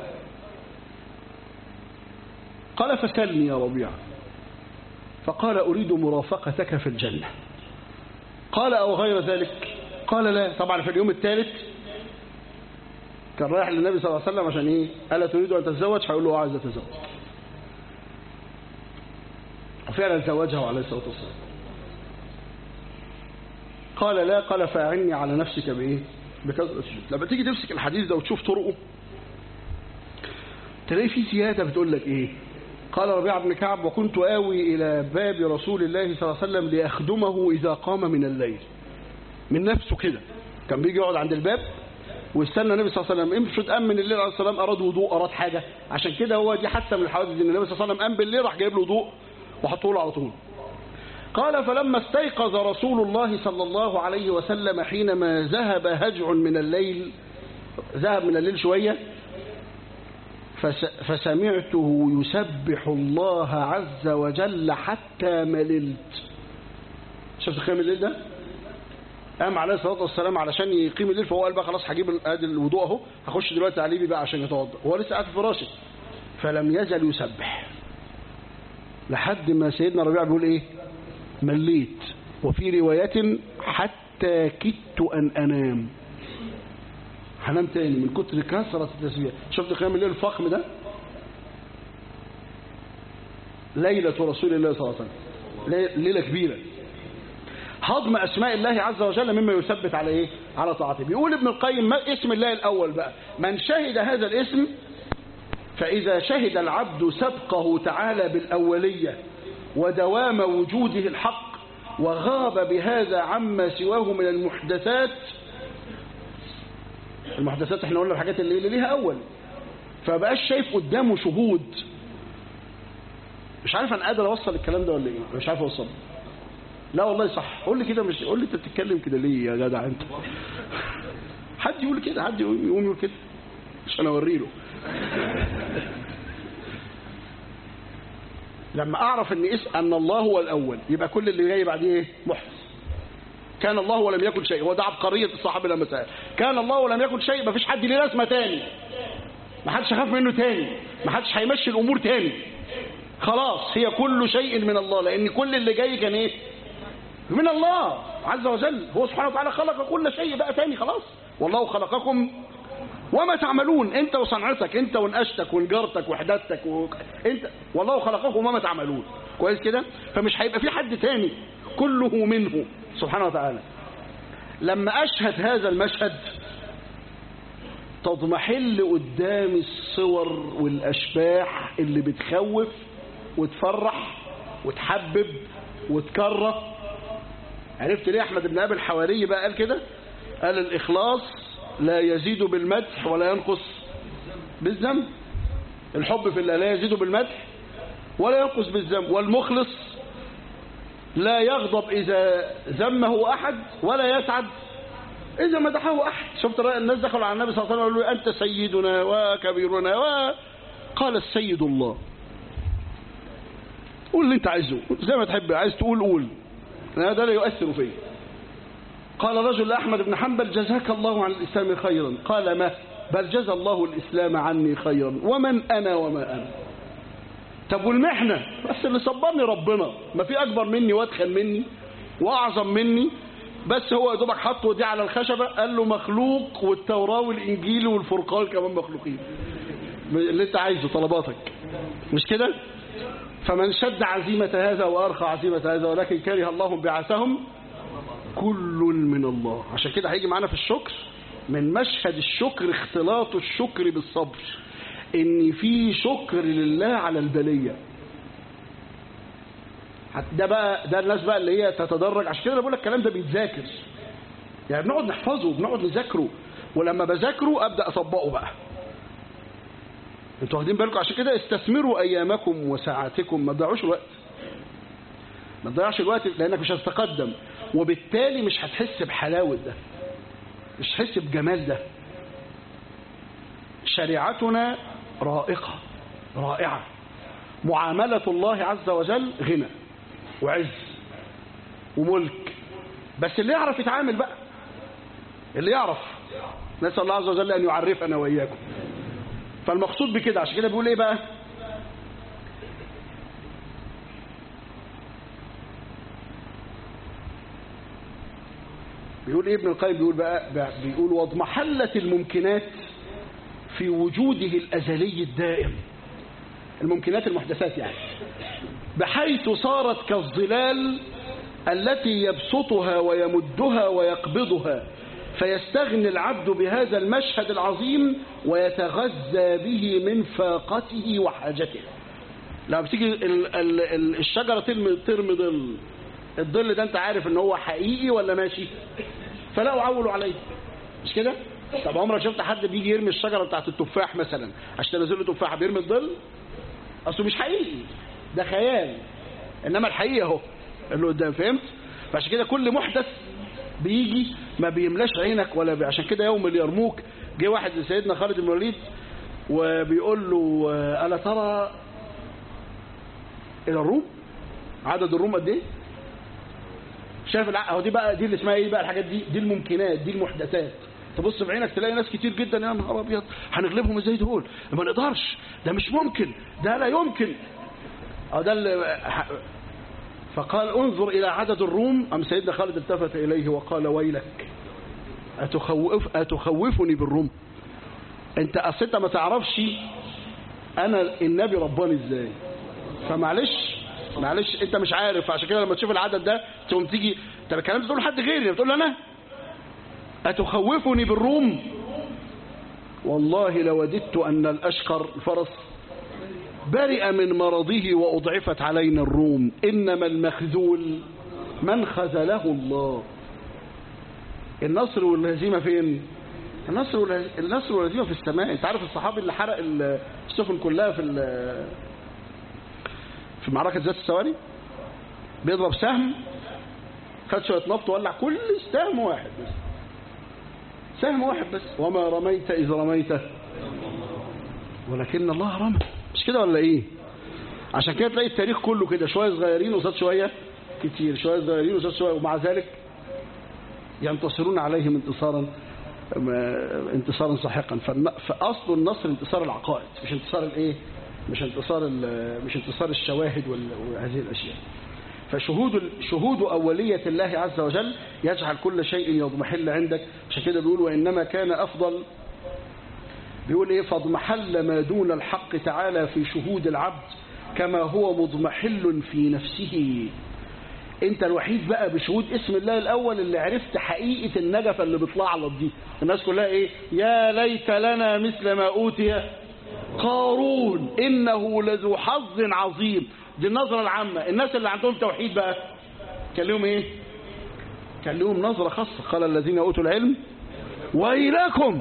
قال فسلني يا ربيع فقال أريد مرافقتك في الجنة قال أو غير ذلك قال لا طبعا في اليوم الثالث كان رايح للنبي صلى الله عليه وسلم عشان ايه ألا تريد أن تتزوج هيقول له عايز أتزوج وفعلا زوجه عليه الصلاة والسلام قال لا قال فأعني على نفسك بإيه بكثرة السجود لما تيجي تمسك الحديث ده وتشوف طرقه تلاقي فيه زيادة بتقول لك إيه قال ربيع بن كعب وكنت آوي إلى باب رسول الله صلى الله عليه وسلم لأخدمه إذا قام من الليل من نفسه كده كان بيجي يقعد عند الباب ويستنى النبي صلى الله عليه وسلم افرض قام من الليل عليه السلام أراد وضوء أراد حاجة عشان كده هو دي حادثة من الحوادث دي ان النبي صلى الله عليه وسلم قام بالليل راح جايب له وضوء وحطه له على طول قال فلما استيقظ رسول الله صلى الله عليه وسلم حينما ذهب هجع من الليل ذهب من الليل شوية فسمعته يسبح الله عز وجل حتى مللت شفت خيام الليل ده قام عليه الصلاه والسلام علشان يقيم الليل فهو قال بقى خلاص هجيب ادي الوضوء اهو هخش دلوقتي على ليبي بقى عشان يتوضا هو لسه قاعد في فراشه فلم يزل يسبح لحد ما سيدنا ربيع بيقول ايه مليت وفي رواية حتى كدت ان انام هنام تاني من كتر كثرة التسبيح شفت قيام الليل الفخم ده ليلة رسول الله صلى الله عليه وسلم ليلة كبيرة هضم أسماء الله عز وجل مما يثبت على إيه؟ على طاعته بيقول ابن القيم ما اسم الله الأول بقى من شهد هذا الاسم فإذا شهد العبد سبقه تعالى بالأولية ودوام وجوده الحق وغاب بهذا عما سواه من المحدثات المحدثات احنا قلنا الحاجات اللي, اللي ليها أول فبقاش شايف قدامه شهود مش عارف انا قادر اوصل الكلام ده ولا ايه مش عارف اوصله لا والله صح قول لي كده مش قول لي انت بتتكلم كده ليه يا جدع انت حد يقول كده حد يقوم يقول كده عشان اوري له لما اعرف ان اسم ان الله هو الاول يبقى كل اللي جاي بعديه ايه محدث كان الله ولم يكن شيء هو ده عبقريه الصحابه لما سال كان الله ولم يكن شيء مفيش حد ليه لازمه تاني ما حدش خاف منه تاني ما حدش هيمشي الامور تاني خلاص هي كل شيء من الله لان كل اللي جاي كان ايه من الله عز وجل هو سبحانه وتعالى خلق كل شيء بقى تاني خلاص والله خلقكم وما تعملون انت وصنعتك انت ونقشتك ونجارتك وحدادتك و... انت والله خلقكم وما تعملون كويس كده فمش هيبقى في حد تاني كله منه سبحانه وتعالى لما اشهد هذا المشهد تضمحل قدام الصور والاشباح اللي بتخوف وتفرح وتحبب وتكره عرفت ليه احمد بن ابي الحواري بقى قال كده قال الاخلاص لا يزيد بالمدح ولا ينقص بالذنب الحب في الله لا يزيد بالمدح ولا ينقص بالذنب والمخلص لا يغضب إذا ذمه أحد ولا يسعد إذا مدحه أحد شفت الناس دخلوا على النبي صلى الله عليه وسلم وقالوا أنت سيدنا وكبيرنا وقال السيد الله قول اللي انت عايزه زي ما تحب عايز تقول قول هذا لا يؤثر فيه قال رجل أحمد بن حنبل جزاك الله عن الإسلام خيرا قال ما بل جزى الله الإسلام عني خيرا ومن أنا وما أنا طب والمحنة بس اللي صبرني ربنا ما في أكبر مني وأدخل مني وأعظم مني بس هو يا دوبك حطه دي على الخشبة قال له مخلوق والتوراة والإنجيل والفرقان كمان مخلوقين اللي انت عايزه طلباتك مش كده فمن شد عزيمة هذا وأرخى عزيمة هذا ولكن كره الله بعثهم كل من الله عشان كده هيجي معانا في الشكر من مشهد الشكر اختلاط الشكر بالصبر ان في شكر لله على البليه ده بقى ده الناس بقى اللي هي تتدرج عشان كده انا بقول لك الكلام ده بيتذاكر يعني بنقعد نحفظه بنقعد نذاكره ولما بذاكره ابدا اطبقه بقى انتوا واخدين بالكم عشان كده استثمروا ايامكم وساعاتكم ما تضيعوش الوقت ما تضيعش الوقت لانك مش هتتقدم وبالتالي مش هتحس بحلاوه ده مش هتحس بجمال ده شريعتنا رائقة رائعة معاملة الله عز وجل غنى وعز وملك بس اللي يعرف يتعامل بقى اللي يعرف نسأل الله عز وجل أن يعرفنا وإياكم فالمقصود بكده عشان كده بيقول إيه بقى بيقول إيه ابن القيم بيقول بقى بيقول واضمحلت الممكنات في وجوده الأزلي الدائم الممكنات المحدثات يعني بحيث صارت كالظلال التي يبسطها ويمدها ويقبضها فيستغني العبد بهذا المشهد العظيم ويتغذى به من فاقته وحاجته لما بتيجي ال ال ال الشجرة ترمي, ترمي ظل الظل ده انت عارف ان هو حقيقي ولا ماشي فلا أعول عليه مش كده طب عمرك شفت حد بيجي يرمي الشجرة بتاعت التفاح مثلا عشان تنزل له تفاحة بيرمي الظل اصله مش حقيقي ده خيال انما الحقيقة اهو اللي قدام فهمت فعشان كده كل محدث بيجي ما بيملاش عينك ولا بي... عشان كده يوم اليرموك جه واحد لسيدنا خالد بن الوليد وبيقول له ألا ترى إلى الروم عدد الروم قد إيه شايف الع... اهو دي بقى دي اللي اسمها ايه بقى الحاجات دي دي الممكنات دي المحدثات تبص بعينك تلاقي ناس كتير جدا يا نهار ابيض هنغلبهم ازاي دول ما نقدرش ده مش ممكن ده لا يمكن اه ده اللي فقال انظر الى عدد الروم ام سيدنا خالد التفت اليه وقال ويلك اتخوف اتخوفني بالروم انت اصل انت ما تعرفش انا النبي رباني ازاي فمعلش معلش انت مش عارف عشان كده لما تشوف العدد ده تقوم تيجي طب الكلام ده تقول لحد غيري بتقول له انا اتخوفني بالروم والله لوددت ان الاشقر الفرس برئ من مرضه واضعفت علينا الروم انما المخذول من خذله الله النصر والهزيمه فين النصر والهزيمة النصر والهزيمه في السماء انت عارف الصحابي اللي حرق السفن كلها في في معركه ذات السواري بيضرب سهم خد شويه نفط وولع كل سهم واحد بس سهم واحد بس وما رميت اذ رميت ولكن الله رمى مش كده ولا ايه عشان كده تلاقي التاريخ كله كده شويه صغيرين قصاد شويه كتير شويه صغيرين قصاد شويه ومع ذلك ينتصرون عليهم انتصارا انتصارا ساحقا فاصل النصر انتصار العقائد مش انتصار الايه مش انتصار مش انتصار الشواهد وهذه الاشياء فشهود شهود اوليه الله عز وجل يجعل كل شيء يضمحل عندك عشان كده بيقول وانما كان افضل بيقول ايه فاضمحل ما دون الحق تعالى في شهود العبد كما هو مضمحل في نفسه انت الوحيد بقى بشهود اسم الله الاول اللي عرفت حقيقة النجفة اللي بيطلع لك دي الناس كلها ايه يا ليت لنا مثل ما اوتي قارون انه لذو حظ عظيم دي النظرة العامة الناس اللي عندهم توحيد بقى كان لهم ايه كان لهم نظرة خاصة قال الذين اوتوا العلم ويلكم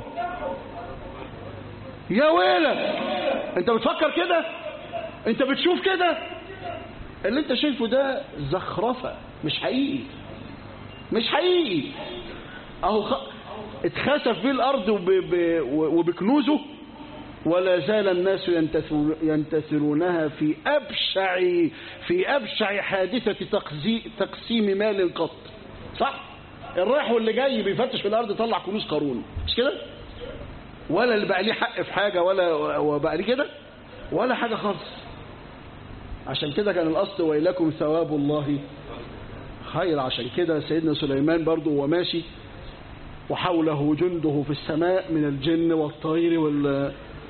يا ويلك انت بتفكر كده انت بتشوف كده اللي انت شايفه ده زخرفة مش حقيقي مش حقيقي اهو خ... اتخسف بيه الارض وب... ب... وبكنوزه ولا زال الناس ينتثر... ينتثرونها في ابشع في ابشع حادثة تقزي... تقسيم مال قط صح الرايح واللي جاي بيفتش في الارض يطلع كنوز قارون مش كده ولا اللي بقى ليه حق في حاجة ولا وبقى ليه كده ولا حاجة خالص عشان كده كان الأصل ويلكم ثواب الله خير عشان كده سيدنا سليمان برضو وهو ماشي وحوله جنده في السماء من الجن والطير وال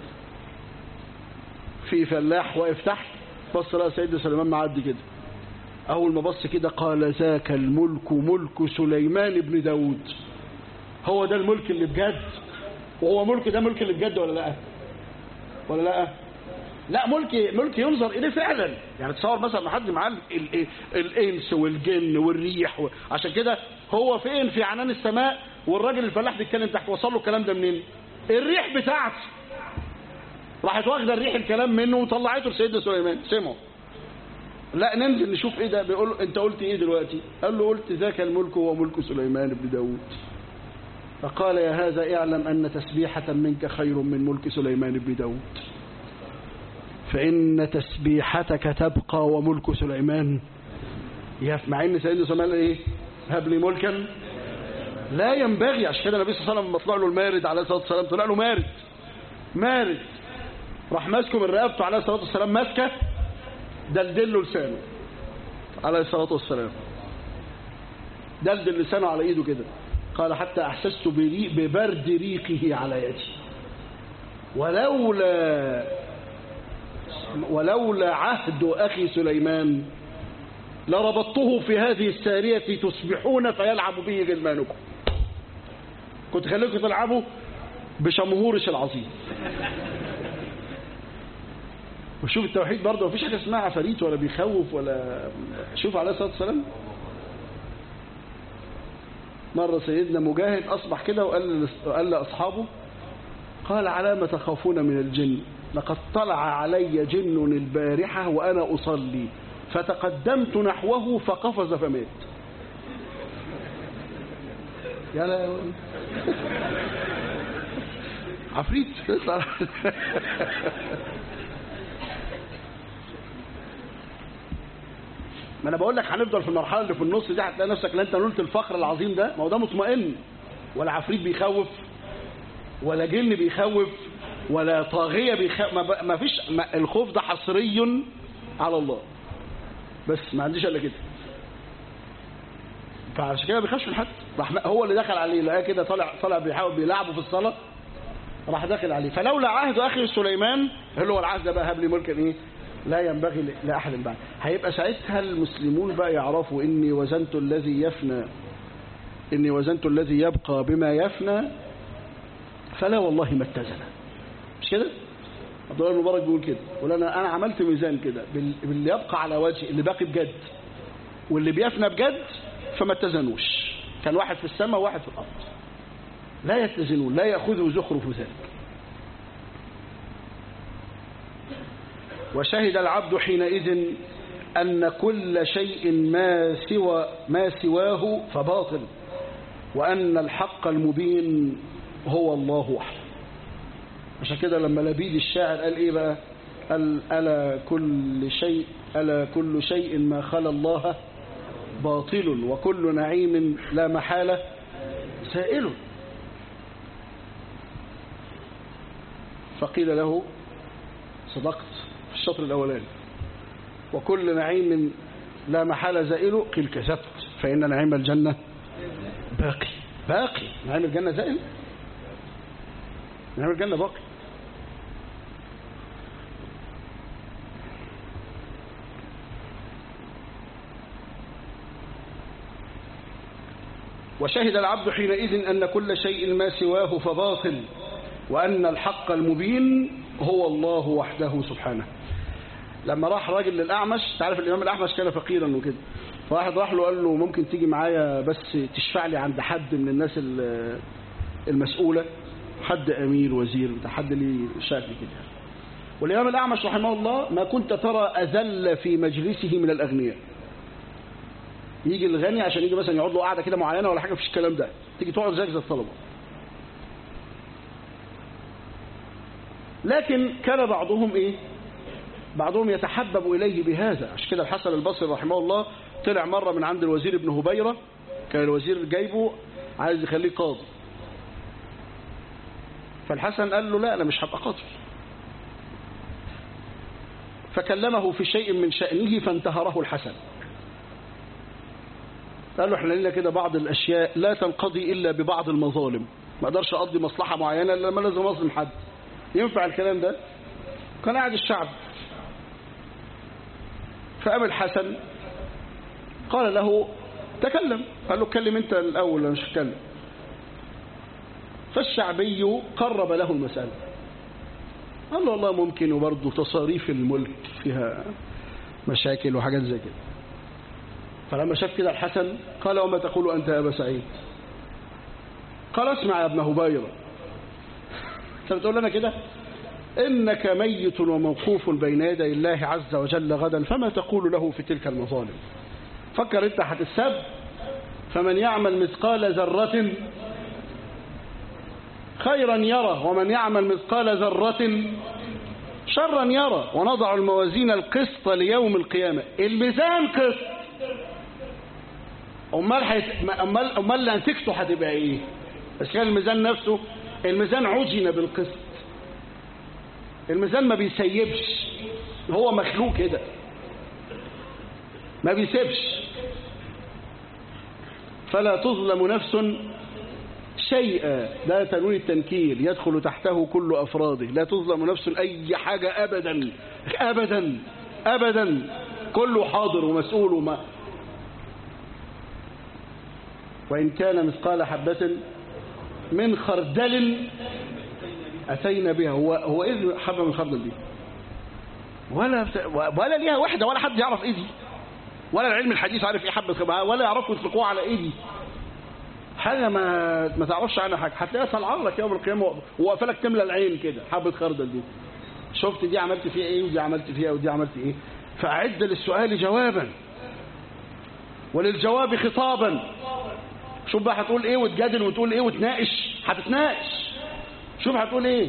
في فلاح واقف تحت بص لقى سيدنا سليمان معدي كده أول ما بص كده قال ذاك الملك ملك سليمان بن داود هو ده الملك اللي بجد وهو ملك ده ملك اللي بجد ولا لا ولا لا لا ملك ملك ينظر اليه فعلا يعني تصور مثلا ما حد معاه الانس والجن والريح و... عشان كده هو فين في عنان السماء والراجل الفلاح بيتكلم تحت وصل له الكلام ده منين الريح بتاعته راحت واخده الريح الكلام منه وطلعته لسيدنا سليمان سمعوا لا ننزل نشوف ايه ده بيقول له انت قلت ايه دلوقتي قال له قلت ذاك الملك هو ملك سليمان بن داود فقال يا هذا اعلم أن تسبيحة منك خير من ملك سليمان بن داود فإن تسبيحتك تبقى وملك سليمان مع ان سيدنا سليمان ايه هب لي ملكا لا ينبغي عشان كده النبي صلى الله عليه وسلم لما طلع له المارد عليه الصلاه والسلام طلع له مارد مارد راح ماسكه من رقبته عليه الصلاه والسلام ماسكه دلدل له لسانه عليه الصلاه والسلام دلدل لسانه على ايده كده قال حتى احسست ببرد ريقه على يدي ولولا ولولا عهد أخي سليمان لربطته في هذه السارية تصبحون فيلعب به غلمانكم كنت خليكم تلعبوا بشمهورش العظيم وشوف التوحيد برضه مفيش حاجة اسمها عفاريت ولا بيخوف ولا شوف عليه الصلاة والسلام مرة سيدنا مجاهد أصبح كده وقال قال لأصحابه قال على ما تخافون من الجن لقد طلع علي جن البارحة وأنا أصلي فتقدمت نحوه فقفز فمات يا لا عفريت ما انا بقول لك هنفضل في المرحله اللي في النص دي هتلاقي نفسك لا انت نلت الفخر العظيم ده ما هو ده مطمئن ولا عفريت بيخوف ولا جن بيخوف ولا طاغيه بيخوف ما, ب... ما فيش ما الخوف ده حصري على الله بس ما عنديش الا كده فعشان كده ما بيخافش من حد راح هو اللي دخل عليه لقاه كده طالع طالع بيحاول بيلعبه في الصلاه راح داخل عليه فلولا عهد اخي سليمان اللي هو العهد ده بقى هب لي ملكا ايه لا ينبغي لاحد بعد هيبقى ساعتها المسلمون بقى يعرفوا اني وزنت الذي يفنى اني وزنت الذي يبقى بما يفنى فلا والله ما اتزن مش كده عبد الله المبارك بيقول كده يقول انا انا عملت ميزان كده باللي يبقى على وجه اللي باقي بجد واللي بيفنى بجد فما اتزنوش كان واحد في السماء وواحد في الارض لا يتزنون لا ياخذوا زخرف ذلك وشهد العبد حينئذ أن كل شيء ما سوى ما سواه فباطل وأن الحق المبين هو الله وحده عشان كده لما لبيد الشاعر قال إيه بقى قال ألا كل شيء ألا كل شيء ما خلا الله باطل وكل نعيم لا محالة سائل فقيل له صدقت في الشطر الأولاني وكل نعيم لا محالة زائل قيل كذبت فإن نعيم الجنة باقي باقي نعيم الجنة زائل نعيم الجنة باقي وشهد العبد حينئذ أن كل شيء ما سواه فباطل وأن الحق المبين هو الله وحده سبحانه لما راح راجل للأعمش تعرف الإمام الأعمش كان فقيرا وكده فواحد راح له قال له ممكن تيجي معايا بس تشفع لي عند حد من الناس المسؤولة حد أمير وزير حد لي شكل كده والإمام الأعمش رحمه الله ما كنت ترى أذل في مجلسه من الأغنياء يجي الغني عشان يجي مثلا يقعد له قاعده كده معينه ولا حاجه فيش الكلام ده تيجي تقعد زيك زي الطلبه لكن كان بعضهم ايه بعضهم يتحبب اليه بهذا عشان كده الحسن البصري رحمه الله طلع مره من عند الوزير ابن هبيره كان الوزير جايبه عايز يخليه قاضي فالحسن قال له لا انا مش هبقى قاضي فكلمه في شيء من شأنه فانتهره الحسن قال له احنا لنا كده بعض الاشياء لا تنقضي الا ببعض المظالم ما اقدرش اقضي مصلحه معينه الا لما لازم اظلم حد ينفع الكلام ده كان قاعد الشعب فقام الحسن قال له تكلم قال له اتكلم انت الاول انا مش هتكلم فالشعبي قرب له المساله قال له والله ممكن وبرضه تصاريف الملك فيها مشاكل وحاجات زي كده فلما شاف كده الحسن قال وما تقول أنت يا أبا سعيد قال اسمع يا ابن هبيرة انت بتقول لنا كده إنك ميت وموقوف بين يدي الله عز وجل غدا فما تقول له في تلك المظالم فكر انت هتتسب فمن يعمل مثقال ذرة خيرا يرى ومن يعمل مثقال ذرة شرا يرى ونضع الموازين القسط ليوم القيامة الميزان قسط امال حيت... امال امال نتيجته هتبقى ايه بس كان الميزان نفسه الميزان عجن بالقسط الميزان ما بيسيبش هو مخلوق كده ما بيسيبش فلا تظلم نفس شيئا ده تنوين التنكير يدخل تحته كل أفراده لا تظلم نفس أي حاجة أبدا أبدا أبدا كله حاضر ومسؤول وما وإن كان مثقال حبة من خردل أتينا بها هو هو إذ حبة من خردل دي ولا ولا ليها وحدة ولا حد يعرف إيه دي ولا العلم الحديث عارف إيه حبة ولا يعرفوا يطلقوها على إيه دي حاجة ما ما تعرفش عنها حاجة هتلاقيها طالعه لك يوم القيامة وواقفه لك تملى العين كده حبة خردل دي شفت دي عملت فيها ايه ودي عملت فيها ودي عملت ايه فأعد للسؤال جوابا وللجواب خطابا شوف بقى هتقول ايه وتجادل وتقول ايه وتناقش هتتناقش شوف هتقول ايه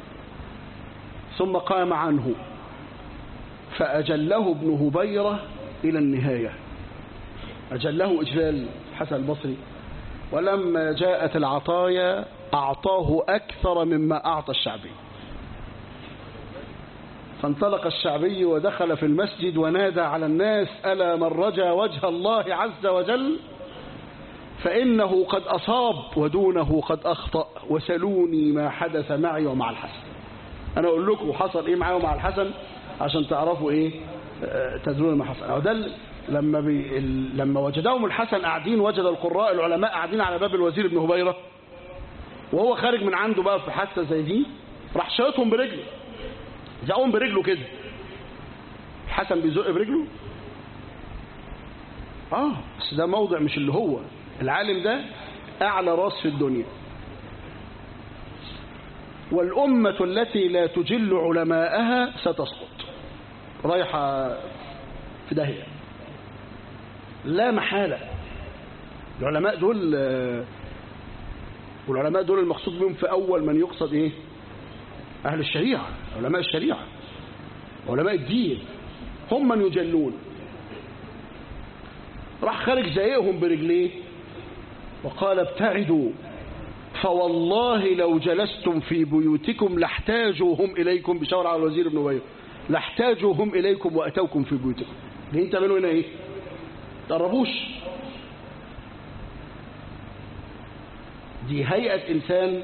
ثم قام عنه فأجله ابن هبيرة إلى النهاية أجله إجلال حسن البصري ولما جاءت العطايا أعطاه أكثر مما أعطى الشعبي فانطلق الشعبي ودخل في المسجد ونادى على الناس ألا من رجا وجه الله عز وجل فإنه قد أصاب ودونه قد أخطأ وسلوني ما حدث معي ومع الحسن أنا أقول لكم حصل إيه معي ومع الحسن عشان تعرفوا إيه تدرون ما حصل أو ده لما بي لما وجدهم الحسن قاعدين وجد القراء العلماء قاعدين على باب الوزير ابن هبيرة وهو خارج من عنده بقى في حادثة زي دي راح شايطهم برجله زقهم برجله كده الحسن بيزق برجله اه بس ده موضع مش اللي هو العالم ده اعلى راس في الدنيا والأمة التي لا تجل علماءها ستسقط رايحة في داهية لا محالة العلماء دول والعلماء دول المقصود بهم في أول من يقصد إيه أهل الشريعة علماء الشريعة علماء الدين هم من يجلون راح خارج زيهم برجليه وقال ابتعدوا فوالله لو جلستم في بيوتكم لاحتاجوا هم إليكم بشاور على الوزير ابن أبي لاحتاجوا هم إليكم وأتوكم في بيوتكم جايين تعملوا هنا إيه تقربوش دي هيئة إنسان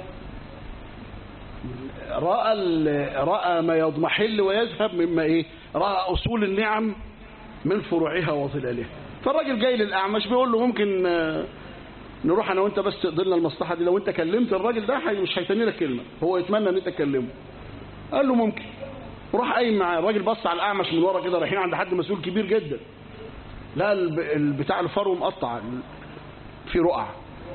رأى, رأى ما يضمحل ويذهب مما إيه رأى أصول النعم من فروعها وظلالها فالراجل جاي للأعمش بيقول له ممكن نروح أنا وأنت بس تقضي لنا المصلحة دي لو أنت كلمت الراجل ده مش هيتني لك كلمة هو يتمنى أن أنت تكلمه قال له ممكن وراح قايم معاه الراجل بص على الأعمش من ورا كده رايحين عند حد مسؤول كبير جدا لا بتاع الفرو مقطع في رقع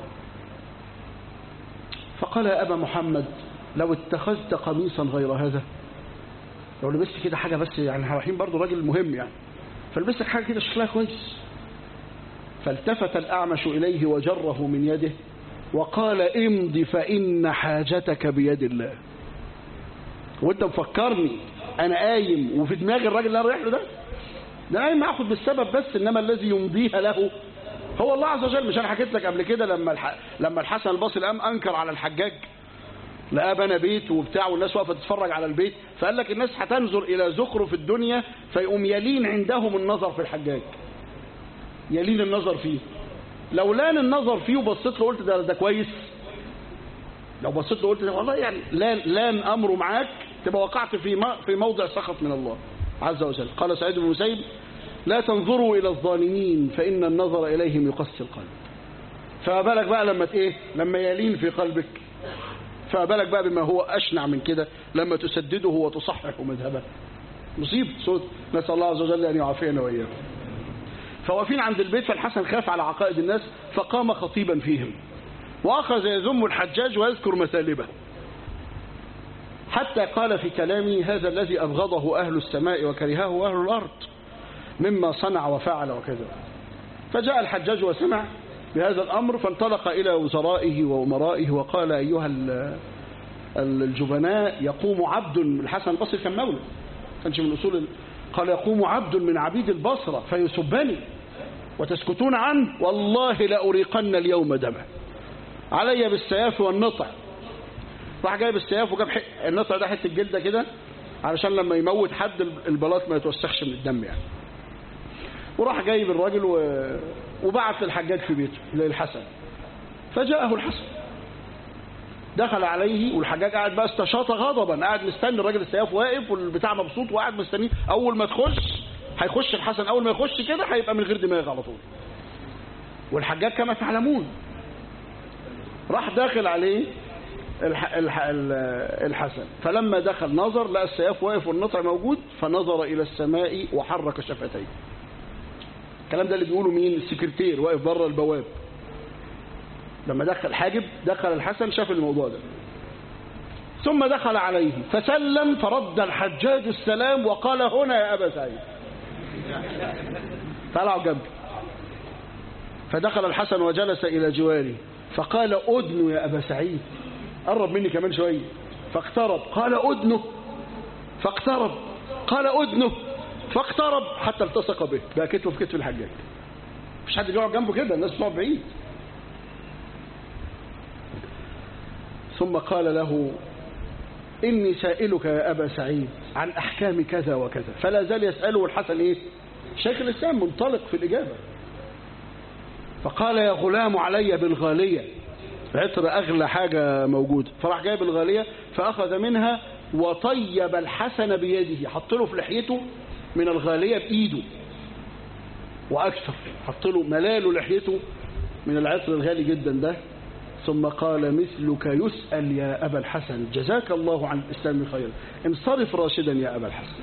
فقال يا أبا محمد لو اتخذت قميصا غير هذا لو لبست كده حاجة بس يعني رايحين برضه راجل مهم يعني فلبستك حاجة كده شكلها كويس فالتفت الأعمش إليه وجره من يده وقال امض فإن حاجتك بيد الله وانت مفكرني انا قايم وفي دماغي الراجل اللي انا رايح له ده ده قايم اخد بالسبب بس انما الذي يمضيها له هو الله عز وجل مش انا حكيت لك قبل كده لما الح... لما الحسن البصري قام انكر على الحجاج لقاه بنى بيت وبتاع والناس واقفه تتفرج على البيت فقال لك الناس هتنظر الى زخرف الدنيا فيقوم يلين عندهم النظر في الحجاج يلين النظر فيه لو لان النظر فيه وبصيت له قلت ده ده كويس لو بصيت له قلت ده والله يعني لان لان امره معاك تبقى وقعت في في موضع سخط من الله عز وجل قال سعيد بن مسيب لا تنظروا الى الظالمين فان النظر اليهم يقسي القلب فما بالك بقى لما ايه لما يلين في قلبك فما بالك بقى بما هو اشنع من كده لما تسدده وتصحح مذهبه مصيبه صوت نسال الله عز وجل ان يعافينا واياكم فواقفين عند البيت فالحسن خاف على عقائد الناس فقام خطيبا فيهم واخذ يذم الحجاج ويذكر مثالبه حتى قال في كلامه هذا الذي أبغضه أهل السماء وكرهه أهل الأرض مما صنع وفعل وكذا فجاء الحجاج وسمع بهذا الأمر فانطلق إلى وزرائه وأمرائه وقال أيها الجبناء يقوم عبد الحسن البصري كان مولى كانش من أصول قال يقوم عبد من عبيد البصرة فيسبني وتسكتون عنه والله لأريقن اليوم دمه علي بالسياف والنطع راح جايب السياف وجاب النطع ده حته جلده كده علشان لما يموت حد البلاط ما يتوسخش من الدم يعني وراح جايب الراجل و... وبعت للحجاج في بيته للحسن فجاءه الحسن دخل عليه والحجاج قاعد بقى استشاط غضبا قاعد مستني الراجل السياف واقف والبتاع مبسوط وقاعد مستنيه اول ما تخش هيخش الحسن اول ما يخش كده هيبقى من غير دماغ على طول والحجاج كما تعلمون راح داخل عليه الح... الح... الحسن فلما دخل نظر لقى السياف واقف والنطع موجود فنظر إلى السماء وحرك شفتيه الكلام ده اللي بيقوله مين السكرتير واقف بره البواب لما دخل حاجب دخل الحسن شاف الموضوع ده ثم دخل عليه فسلم فرد الحجاج السلام وقال هنا يا أبا سعيد طلعوا جنبي فدخل الحسن وجلس إلى جواري فقال أدن يا أبا سعيد قرب مني كمان شوية فاقترب قال أدنه فاقترب قال أدنه فاقترب حتى التصق به بقى كتفه في كتف الحجاج مش حد بيقعد جنبه كده الناس بتقعد بعيد ثم قال له إني سائلك يا أبا سعيد عن أحكام كذا وكذا فلا زال يسأله الحسن إيه شيخ الإسلام منطلق في الإجابة فقال يا غلام علي بالغالية عطر أغلى حاجة موجودة فراح جايب الغالية فأخذ منها وطيب الحسن بيده حط له في لحيته من الغالية بإيده وأكثر حط له ملاله لحيته من العطر الغالي جدا ده ثم قال مثلك يسأل يا أبا الحسن جزاك الله عن الإسلام خيرا انصرف راشدا يا أبا الحسن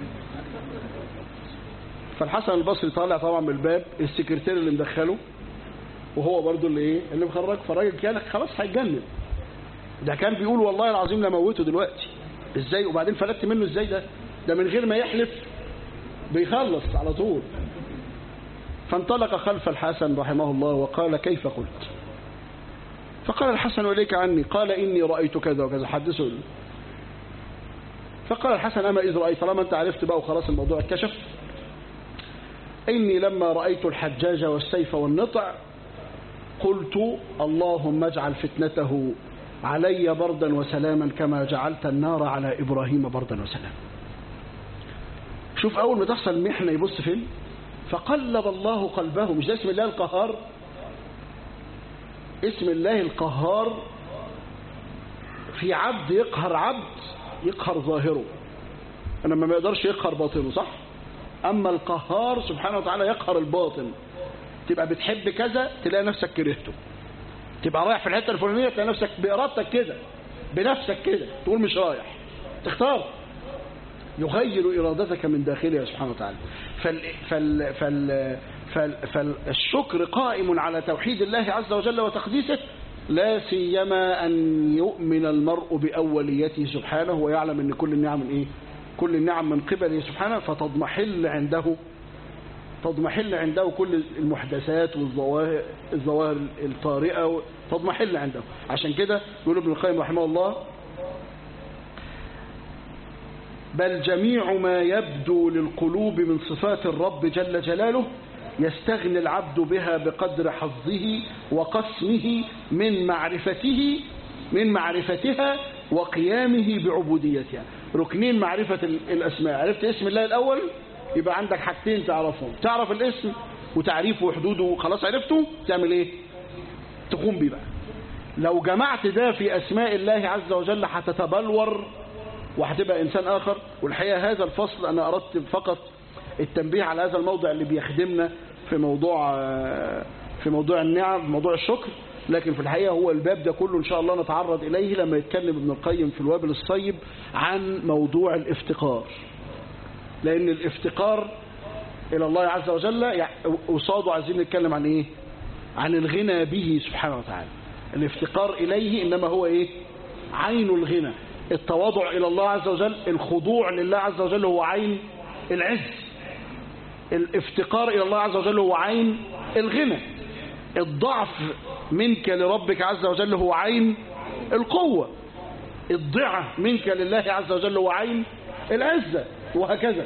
فالحسن البصري طالع طبعا من الباب السكرتير اللي مدخله وهو برضو اللي ايه اللي مخرج فالراجل كان خلاص هيتجنن ده كان بيقول والله العظيم لموته دلوقتي ازاي وبعدين فلتت منه ازاي ده ده من غير ما يحلف بيخلص على طول فانطلق خلف الحسن رحمه الله وقال كيف قلت فقال الحسن إليك عني قال إني رأيت كذا وكذا حدثه لي فقال الحسن أما إذ رأيت طالما أنت عرفت بقى وخلاص الموضوع اتكشف إني لما رأيت الحجاج والسيف والنطع قلت اللهم اجعل فتنته علي بردا وسلاما كما جعلت النار على إبراهيم بردا وسلاما شوف أول ما تحصل محنة يبص فين فقلب الله قلبه مش ده اسم الله القهار اسم الله القهار في عبد يقهر عبد يقهر ظاهره انما ما يقدرش يقهر باطنه صح اما القهار سبحانه وتعالى يقهر الباطن تبقى بتحب كذا تلاقي نفسك كرهته تبقى رايح في الحته الفلانيه تلاقي نفسك بارادتك كده بنفسك كده تقول مش رايح تختار يغير ارادتك من داخلها سبحانه وتعالى فال فال فال فال فالشكر قائم على توحيد الله عز وجل وتقديسه لا سيما أن يؤمن المرء بأوليته سبحانه ويعلم أن كل النعم من إيه كل النعم من قبله سبحانه فتضمحل عنده تضمحل عنده كل المحدثات والظواهر الظواهر الطارئة تضمحل عنده عشان كده يقول ابن القيم رحمه الله بل جميع ما يبدو للقلوب من صفات الرب جل جلاله يستغني العبد بها بقدر حظه وقسمه من معرفته من معرفتها وقيامه بعبوديتها ركنين معرفة الأسماء عرفت اسم الله الأول يبقى عندك حاجتين تعرفهم تعرف الاسم وتعريفه وحدوده خلاص عرفته تعمل ايه تقوم بيه بقى لو جمعت ده في أسماء الله عز وجل هتتبلور وهتبقى إنسان آخر والحقيقة هذا الفصل أنا أردت فقط التنبيه على هذا الموضع اللي بيخدمنا في موضوع في موضوع النعم موضوع الشكر لكن في الحقيقة هو الباب ده كله إن شاء الله نتعرض إليه لما يتكلم ابن القيم في الوابل الصيب عن موضوع الافتقار لأن الافتقار إلى الله عز وجل قصاده عايزين نتكلم عن إيه عن الغنى به سبحانه وتعالى الافتقار إليه إنما هو إيه عين الغنى التواضع إلى الله عز وجل الخضوع لله عز وجل هو عين العز الافتقار إلى الله عز وجل هو عين الغنى الضعف منك لربك عز وجل هو عين القوة الضعة منك لله عز وجل هو عين العزة وهكذا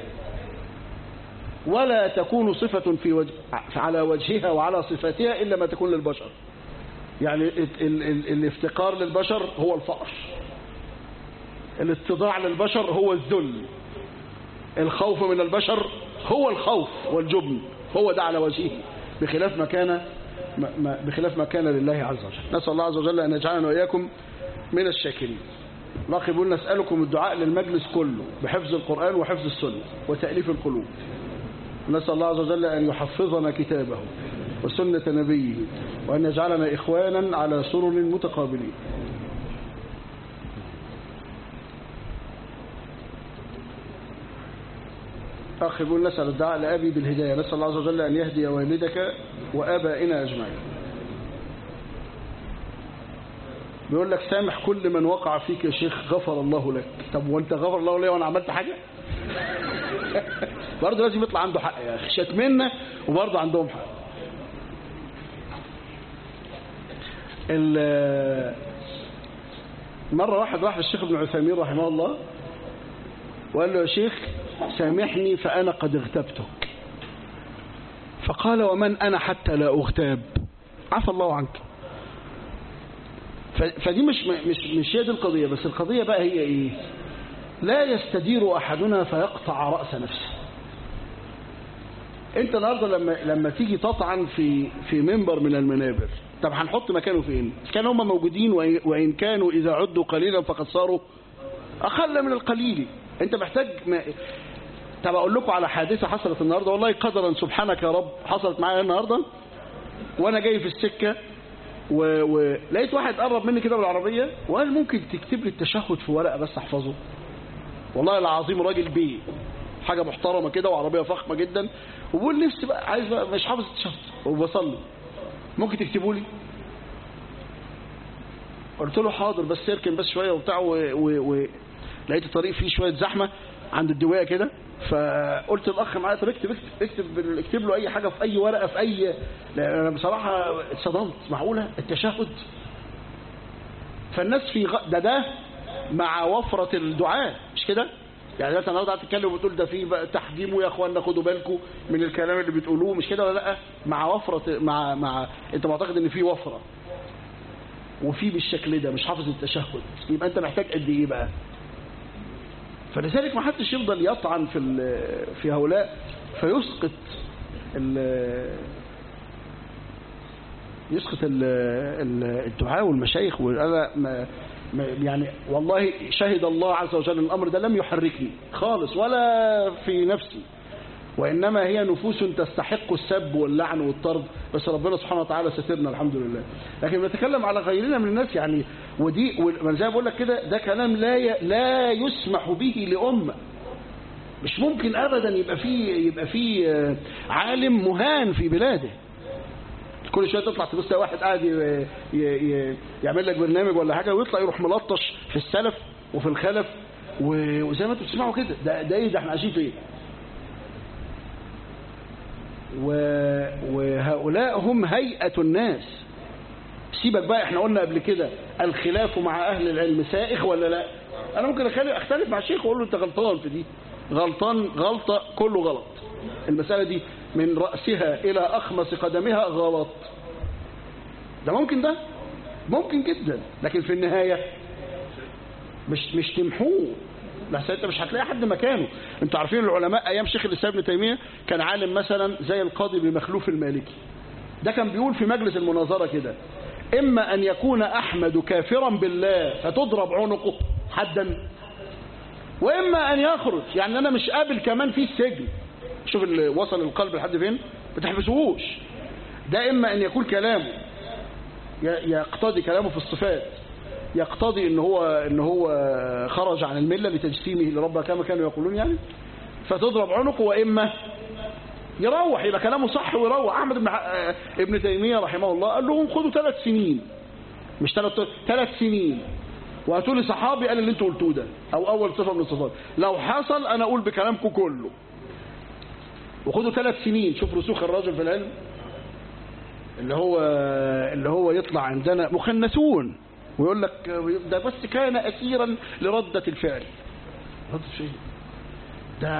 ولا تكون صفة في وجه على وجهها وعلى صفاتها إلا ما تكون للبشر يعني ال ال ال الافتقار للبشر هو الفقر الاتضاع للبشر هو الذل الخوف من البشر هو الخوف والجبن هو ده على وجهه بخلاف ما كان بخلاف ما كان لله عز وجل نسأل الله عز وجل أن يجعلنا وإياكم من الشاكرين لقي بيقول نسألكم الدعاء للمجلس كله بحفظ القرآن وحفظ السنة وتأليف القلوب نسأل الله عز وجل أن يحفظنا كتابه وسنة نبيه وأن يجعلنا إخوانا على سرر متقابلين أخ يقول نسأل الدعاء لأبي بالهداية نسأل الله عز وجل أن يهدي والدك وآبائنا أجمعين بيقول لك سامح كل من وقع فيك يا شيخ غفر الله لك طب وانت غفر الله لي وانا عملت حاجة برضه لازم يطلع عنده حق يا اخي شتمنا وبرضه عندهم حق مرة واحد راح للشيخ ابن عثيمين رحمه الله وقال له يا شيخ سامحني فأنا قد اغتبتك فقال ومن أنا حتى لا أغتاب عفى الله عنك فدي مش مش مش هي دي القضية بس القضية بقى هي ايه لا يستدير أحدنا فيقطع رأس نفسه انت النهارده لما لما تيجي تطعن في في منبر من المنابر طب هنحط مكانه فين كان هم موجودين وان كانوا اذا عدوا قليلا فقد صاروا اقل من القليل انت محتاج ما... طب اقول لكم على حادثه حصلت النهارده والله قدرا سبحانك يا رب حصلت معايا النهارده وانا جاي في السكه ولقيت و... واحد قرب مني كده بالعربيه وقال ممكن تكتب لي التشهد في ورقه بس احفظه والله العظيم راجل بيه حاجه محترمه كده وعربيه فخمه جدا وبقول نفسي بقى عايز بقى مش حافظ التشهد وبصلي ممكن تكتبوا لي قلت له حاضر بس اركن بس شويه وبتاع و... و... و... لقيت الطريق فيه شويه زحمه عند الدوايه كده فقلت الاخ معايا طب اكتب اكتب اكتب, اكتب له اي حاجه في اي ورقه في اي لان انا بصراحه اتصدمت معقوله التشهد فالناس في غ... ده ده مع وفره الدعاء مش كده يعني مثلا النهارده هتتكلم وتقول ده في بقى تحجيموا يا اخوانا خدوا بالكم من الكلام اللي بتقولوه مش كده ولا لا مع وفره مع مع انت معتقد ان في وفره وفي بالشكل ده مش حافظ التشهد يبقى انت محتاج قد ايه بقى فلذلك ما حدش يفضل يطعن في في هؤلاء فيسقط ال يسقط ال الدعاء والمشايخ وانا يعني والله شهد الله عز وجل الامر ده لم يحركني خالص ولا في نفسي وإنما هي نفوس تستحق السب واللعن والطرد بس ربنا سبحانه وتعالى سترنا الحمد لله لكن بنتكلم على غيرنا من الناس يعني ودي زي ما بقول لك كده ده كلام لا ي... لا يسمح به لأمة مش ممكن أبدا يبقى فيه يبقى فيه عالم مهان في بلاده كل شويه تطلع تبص واحد قاعد ي... ي... يعمل لك برنامج ولا حاجه ويطلع يروح ملطش في السلف وفي الخلف و... وزي ما انتم بتسمعوا كده ده ده ايه ده احنا عايشين في ايه؟ و... وهؤلاء هم هيئة الناس سيبك بقى احنا قلنا قبل كده الخلاف مع أهل العلم سائغ ولا لا أنا ممكن أختلف مع الشيخ وأقول له أنت غلطان في دي غلطان غلطة كله غلط المسألة دي من رأسها إلى أخمص قدمها غلط ده ممكن ده ممكن جدا لكن في النهاية مش مش تمحوه لحسن انت مش هتلاقي حد مكانه انتوا عارفين العلماء ايام شيخ الاسلام ابن تيميه كان عالم مثلا زي القاضي بمخلوف المالكي ده كان بيقول في مجلس المناظره كده اما ان يكون احمد كافرا بالله فتضرب عنقه حدا واما ان يخرج يعني انا مش قابل كمان في السجن شوف اللي وصل القلب لحد فين ما تحبسوهوش ده اما ان يكون كلامه يقتضي كلامه في الصفات يقتضي ان هو ان هو خرج عن المله لتجسيمه لربه كما كانوا يقولون يعني فتضرب عنقه واما يروح يبقى كلامه صح ويروح احمد بن ابن تيميه رحمه الله قال لهم خدوا ثلاث سنين مش ثلاث ثلاث سنين وهاتوا لي صحابي قال اللي انتوا قلتوه ده او اول صفه من الصفات لو حصل انا اقول بكلامكم كله وخدوا ثلاث سنين شوف رسوخ الرجل في العلم اللي هو اللي هو يطلع عندنا مخنثون ويقول لك ده بس كان أسيرا لردة الفعل ردة الفعل ده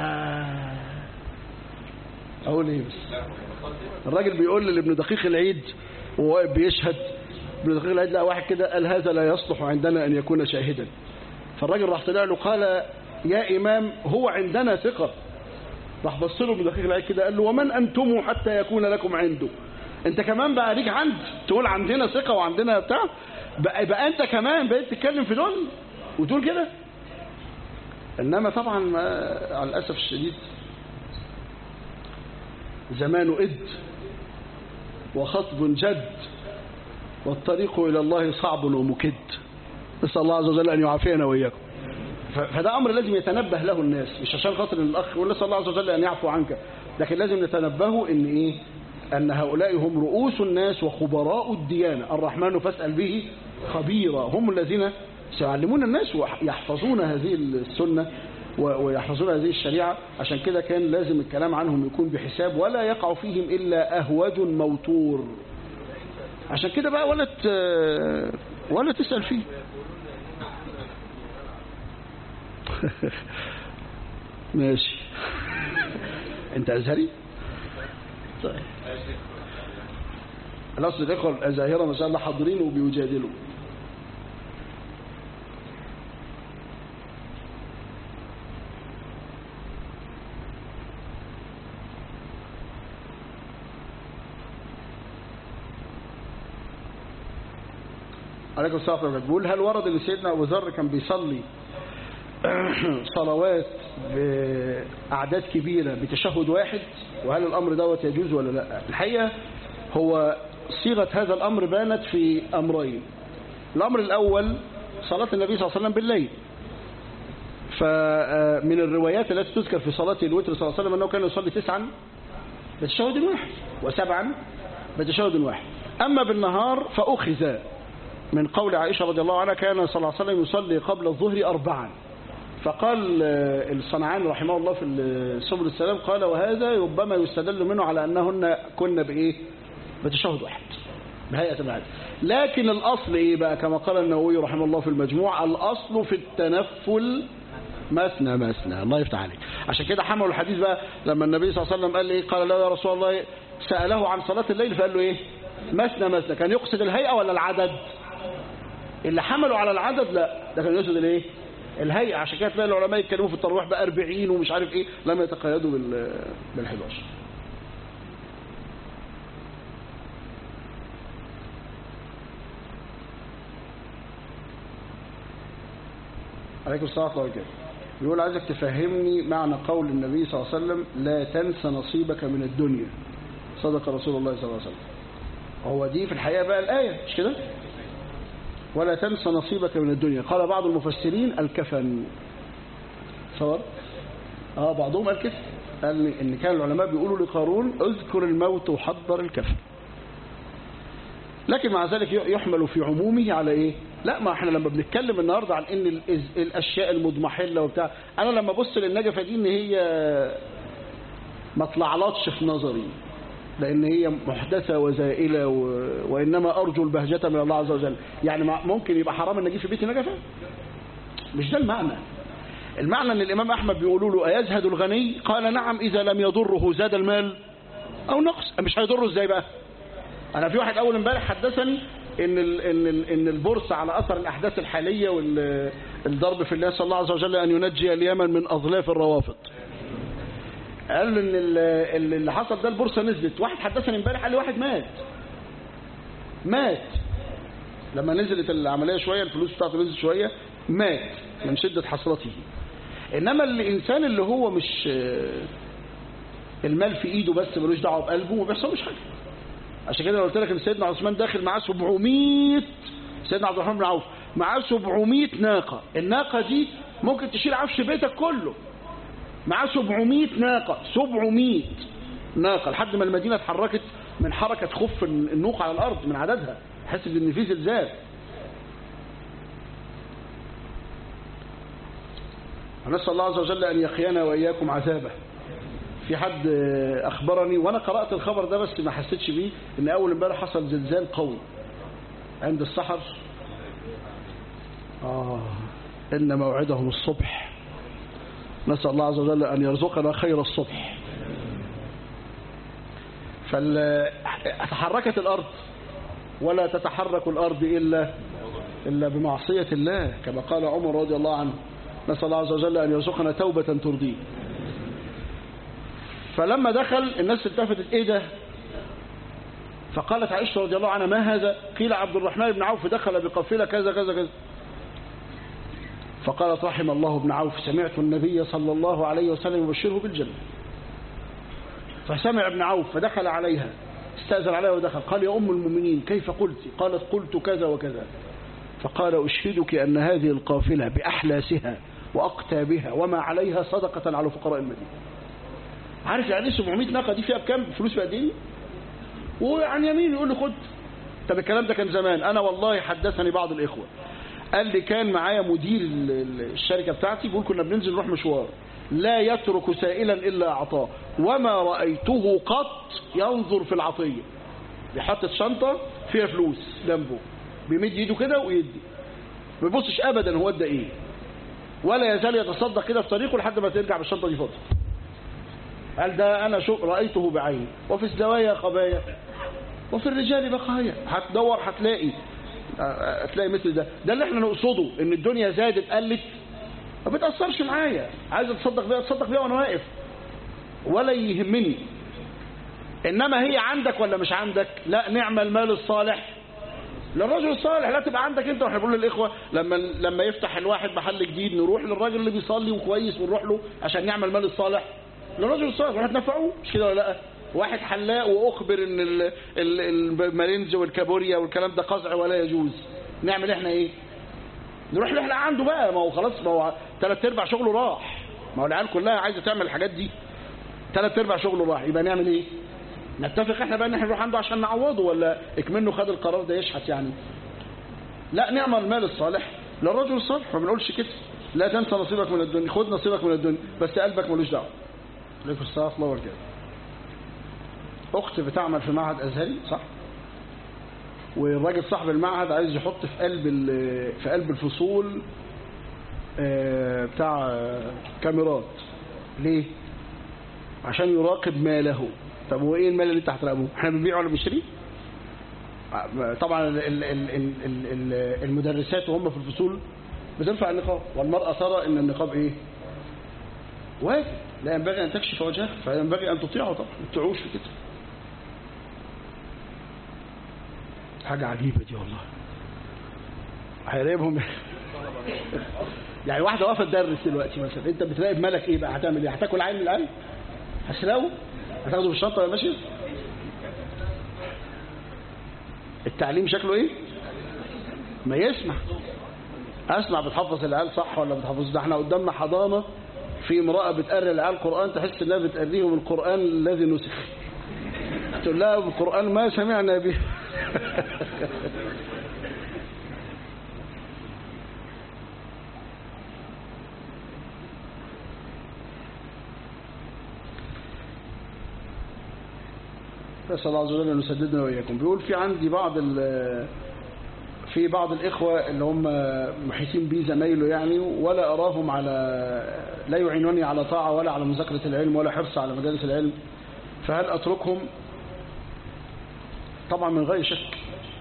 أقول إيه بس الراجل بيقول لابن دقيق العيد وهو واقف بيشهد ابن دقيق العيد لقى واحد كده قال هذا لا يصلح عندنا أن يكون شاهدا فالراجل راح طلع له قال يا إمام هو عندنا ثقة راح بص له ابن دقيق العيد كده قال له ومن أنتم حتى يكون لكم عنده انت كمان بقى ليك عند تقول عندنا ثقة وعندنا بتاع بقى, بقى انت كمان بقيت تتكلم في دول وتقول كده انما طبعا على الاسف الشديد زمان إد وخطب جد والطريق إلى الله صعب ومكد نسأل الله عز وجل أن يعافينا وإياكم فده أمر لازم يتنبه له الناس مش عشان خاطر الأخ ونسأل الله عز وجل أن يعفو عنك لكن لازم نتنبهوا إن إيه أن هؤلاء هم رؤوس الناس وخبراء الديانة الرحمن فاسأل به خبيرا هم الذين سيعلمون الناس ويحفظون هذه السنة ويحفظون هذه الشريعة عشان كده كان لازم الكلام عنهم يكون بحساب ولا يقع فيهم إلا أهوج موتور عشان كده بقى ولا ولا تسأل فيه ماشي انت ازهري طيب الاصل الاخوه الازاهره ما شاء الله حاضرين وبيجادلوا عليكم السلام ورحمة الله بيقول هل ورد ان سيدنا ابو ذر كان بيصلي صلوات بأعداد كبيرة بتشهد واحد وهل الأمر دوت يجوز ولا لا الحقيقة هو صيغة هذا الأمر بانت في أمرين الأمر الأول صلاة النبي صلى الله عليه وسلم بالليل فمن الروايات التي تذكر في صلاة الوتر صلى الله عليه وسلم أنه كان يصلي تسعا بتشهد واحد وسبعا بتشهد واحد أما بالنهار فأخذ من قول عائشة رضي الله عنها كان صلى الله عليه وسلم يصلي قبل الظهر أربعا فقال الصنعاني رحمه الله في سبل السلام قال وهذا ربما يستدل منه على أنهن كنا بإيه بتشهد واحد بهيئة العادة لكن الأصل إيه بقى كما قال النووي رحمه الله في المجموع الأصل في التنفل مثنى مثنى الله يفتح عليك عشان كده حملوا الحديث بقى لما النبي صلى الله عليه وسلم قال إيه قال له يا رسول الله سأله عن صلاة الليل فقال له إيه مثنى مثنى كان يقصد الهيئة ولا العدد اللي حملوا على العدد لا ده كان يقصد الايه الهيئة عشان كده تلاقي العلماء يتكلموا في الترويح ب 40 ومش عارف ايه لم يتقيدوا بال بال 11 عليكم السلام ورحمة الله وبركاته بيقول عايزك تفهمني معنى قول النبي صلى الله عليه وسلم لا تنسى نصيبك من الدنيا صدق رسول الله صلى الله عليه وسلم هو دي في الحقيقة بقى الآية مش كده ولا تنسى نصيبك من الدنيا قال بعض المفسرين الكفن صور اه بعضهم قال كده قال ان كان العلماء بيقولوا لقارون اذكر الموت وحضر الكفن لكن مع ذلك يحمل في عمومه على ايه لا ما احنا لما بنتكلم النهارده عن ان الاشياء المضمحله وبتاع انا لما ابص للنجفه دي ان هي ما طلعلتش في نظري لأن هي محدثة وزائلة و... وإنما أرجو البهجة من الله عز وجل يعني ممكن يبقى حرام أن أجيب في بيتي نجفة مش ده المعنى المعنى أن الإمام أحمد بيقولوا له أيزهد الغني قال نعم إذا لم يضره زاد المال أو نقص مش هيضره إزاي بقى أنا في واحد أول امبارح حدثني إن ال... إن ال... إن البورصة على أثر الأحداث الحالية والضرب في الله صلى الله عز وجل أن ينجي اليمن من أظلاف الروافض قال ان اللي حصل ده البورصه نزلت واحد حدثني امبارح قال لي واحد مات مات لما نزلت العمليه شويه الفلوس بتاعته نزلت شويه مات من شده حسرته انما الانسان اللي هو مش المال في ايده بس ملوش دعوه بقلبه ما بيحصلوش حاجه عشان كده قلت لك ان سيدنا عثمان داخل معاه 700 سيدنا عبد الرحمن بن عوف معاه 700 ناقه الناقه دي ممكن تشيل عفش بيتك كله معاه 700 ناقة 700 ناقة لحد ما المدينة اتحركت من حركة خف النوق على الأرض من عددها حس ان في زلزال نسأل الله عز وجل أن يقينا وإياكم عذابه في حد أخبرني وأنا قرأت الخبر ده بس ما حسيتش بيه إن أول امبارح حصل زلزال قوي عند السحر آه إن موعدهم الصبح نسأل الله عز وجل أن يرزقنا خير الصبح فتحركت الأرض ولا تتحرك الأرض إلا إلا بمعصية الله كما قال عمر رضي الله عنه نسأل الله عز وجل أن يرزقنا توبة ترضيه فلما دخل الناس التفتت إيه ده فقالت عائشة رضي الله عنها ما هذا قيل عبد الرحمن بن عوف دخل بقافلة كذا كذا كذا فقالت رحم الله ابن عوف سمعت النبي صلى الله عليه وسلم يبشره بالجنة فسمع ابن عوف فدخل عليها استأذن عليها ودخل قال يا أم المؤمنين كيف قلت قالت قلت كذا وكذا فقال أشهدك أن هذه القافلة بأحلاسها وأقتابها وما عليها صدقة على فقراء المدينة عارف يعني 700 ناقة دي فيها بكام فلوس بقد ايه وعن يمين يقول لي خد طب الكلام ده كان زمان أنا والله حدثني بعض الإخوة قال لي كان معايا مدير الشركة بتاعتي بيقول كنا بننزل نروح مشوار لا يترك سائلا إلا أعطاه وما رأيته قط ينظر في العطية بيحط شنطة فيها فلوس جنبه بيمد ايده كده ويدي ما بيبصش ابدا هو ادى ايه ولا يزال يتصدق كده في طريقه لحد ما ترجع بالشنطه دي فاضيه قال ده أنا شو رأيته بعيني وفي الزوايا خبايا وفي الرجال بقايا هتدور هتلاقي هتلاقي مثل ده ده اللي احنا نقصده ان الدنيا زادت قلت ما بتأثرش معايا عايز اتصدق بيها اتصدق بيها وانا واقف ولا يهمني انما هي عندك ولا مش عندك لا نعم المال الصالح للرجل الصالح لا تبقى عندك انت واحنا بنقول للاخوه لما لما يفتح الواحد محل جديد نروح للراجل اللي بيصلي وكويس ونروح له عشان نعمل المال الصالح للرجل الصالح واحنا تنفعوه مش كده ولا لا واحد حلاق واخبر ان ال- ال- المارينج والكابوريا والكلام ده قزع ولا يجوز نعمل احنا ايه نروح نحلق عنده بقى ما هو خلاص ما هو ثلاث ارباع شغله راح ما هو العيال كلها عايزه تعمل الحاجات دي ثلاث ارباع شغله راح يبقى نعمل ايه نتفق احنا بقى ان احنا نروح عنده عشان نعوضه ولا اكمنه خد القرار ده يشحت يعني لا نعمل المال الصالح للرجل الصالح ما بنقولش كده لا تنسى نصيبك من الدنيا خد نصيبك من الدنيا بس قلبك ملوش دعوه عليكم السلام ورحمه الله وبركاته اخت بتعمل في معهد ازهري صح والراجل صاحب المعهد عايز يحط في قلب ال- في قلب الفصول آه، بتاع آه، كاميرات ليه عشان يراقب ماله طب وايه المال اللي انت هتراقبه احنا بنبيعه ولا بنشتريه آه، طبعا ال- ال- ال- ال- ال- المدرسات وهم في الفصول بترفع النقاب والمرأة ترى ان النقاب ايه واجب لا ينبغي ان تكشف وجهها فينبغي ان تطيعه طبعا ما تطيعوش في كده حاجة عجيبة دي والله هيراقبهم يعني واحدة واقفة تدرس دلوقتي مثلا انت بتراقب مالك ايه بقى هتعمل ايه هتاكل عين من العين هتسرقه هتاخده في الشنطة ولا ماشي التعليم شكله ايه ما يسمع اسمع بتحفظ العيال صح ولا بتحفظ ده احنا قدامنا حضانة في امرأة بتقري العيال قرآن تحس انها بتقريهم القرآن الذي نسخ تقول لها القرآن ما سمعنا به نسأل الله عز وجل أن يسددنا وإياكم بيقول في عندي بعض ال- في بعض الإخوة اللي هم محيطين بي زمايله يعني ولا أراهم على لا يعينوني على طاعة ولا على مذاكرة العلم ولا حرص على مجالس العلم فهل أتركهم طبعا من غير شك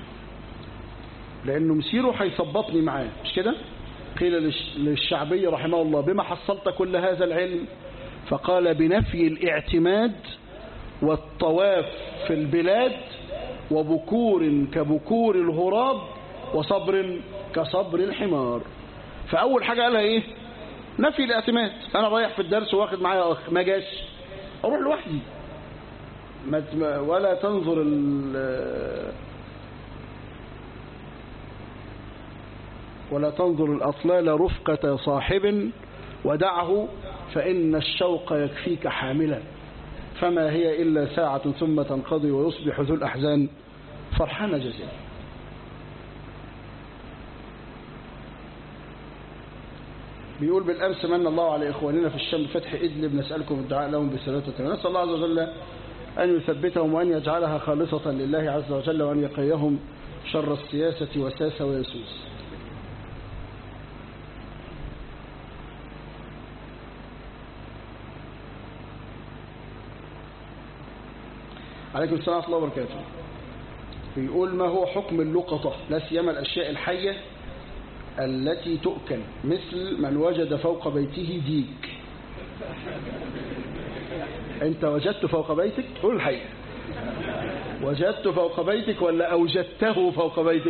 لأنه مسيره هيثبطني معاه مش كده قيل للش- للشعبي رحمه الله بما حصلت كل هذا العلم فقال بنفي الاعتماد والطواف في البلاد وبكور كبكور الغراب وصبر كصبر الحمار فأول حاجة قالها إيه نفي الاعتماد أنا رايح في الدرس واخد معايا أخ ما جاش أروح لوحدي ما ت- ما- ولا تنظر ال- ولا تنظر الأطلال رفقة صاحب ودعه فإن الشوق يكفيك حاملا فما هي إلا ساعة ثم تنقضي ويصبح ذو الأحزان فرحان جزيلا بيقول بالأمس من الله على إخواننا في الشام فتح إدلب نسألكم الدعاء لهم بسلامة نسأل الله عز وجل أن يثبتهم وأن يجعلها خالصة لله عز وجل وأن يقيهم شر السياسة وساس ويسوس عليكم السلام ورحمة الله وبركاته بيقول ما هو حكم اللقطة لا سيما الأشياء الحية التي تؤكل مثل من وجد فوق بيته ديك انت وجدت فوق بيتك قول الحقيقة وجدت فوق بيتك ولا أوجدته فوق بيتك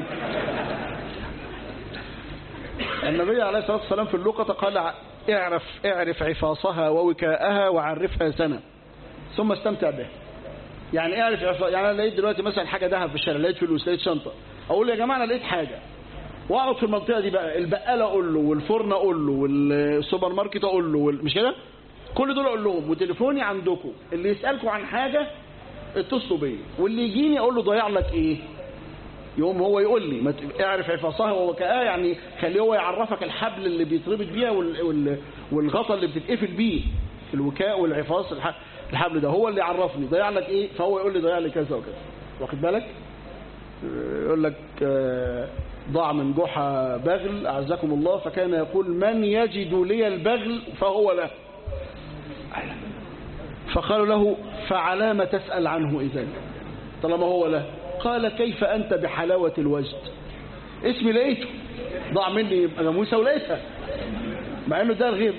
النبي عليه الصلاة والسلام في اللقطة قال اعرف اعرف عفاصها ووكاءها وعرفها سنة ثم استمتع بها يعني اعرف عفا- يعني انا لقيت دلوقتي مثلا حاجة ذهب في الشارع لقيت فلوس لقيت شنطة اقول يا جماعة انا لقيت حاجة واقعد في المنطقة دي بقى البقالة اقول له والفرن اقول له والسوبر ماركت اقول له وال- مش كده كل دول اقول لهم وتليفوني عندكم اللي يسألكم عن حاجة اتصلوا بيا واللي يجيني اقول له ضيع لك ايه يقوم هو يقول لي ما ت- اعرف عفاصها ووكاءها يعني خليه هو يعرفك الحبل اللي بيتربط بيها وال- وال- والغطا اللي بتتقفل بيه الوكاء والعفاص الح- الحبل ده هو اللي يعرفني ضيع لك ايه فهو يقول لي ضيع لي كذا وكذا واخد بالك يقول لك آه، ضاع من جحا بغل أعزكم الله فكان يقول من يجد لي البغل فهو له فقالوا له فعلام تسأل عنه إذن طالما هو له قال كيف أنت بحلاوة الوجد اسمي لقيته ضاع مني جاموسة ولقيتها مع انه ده الغير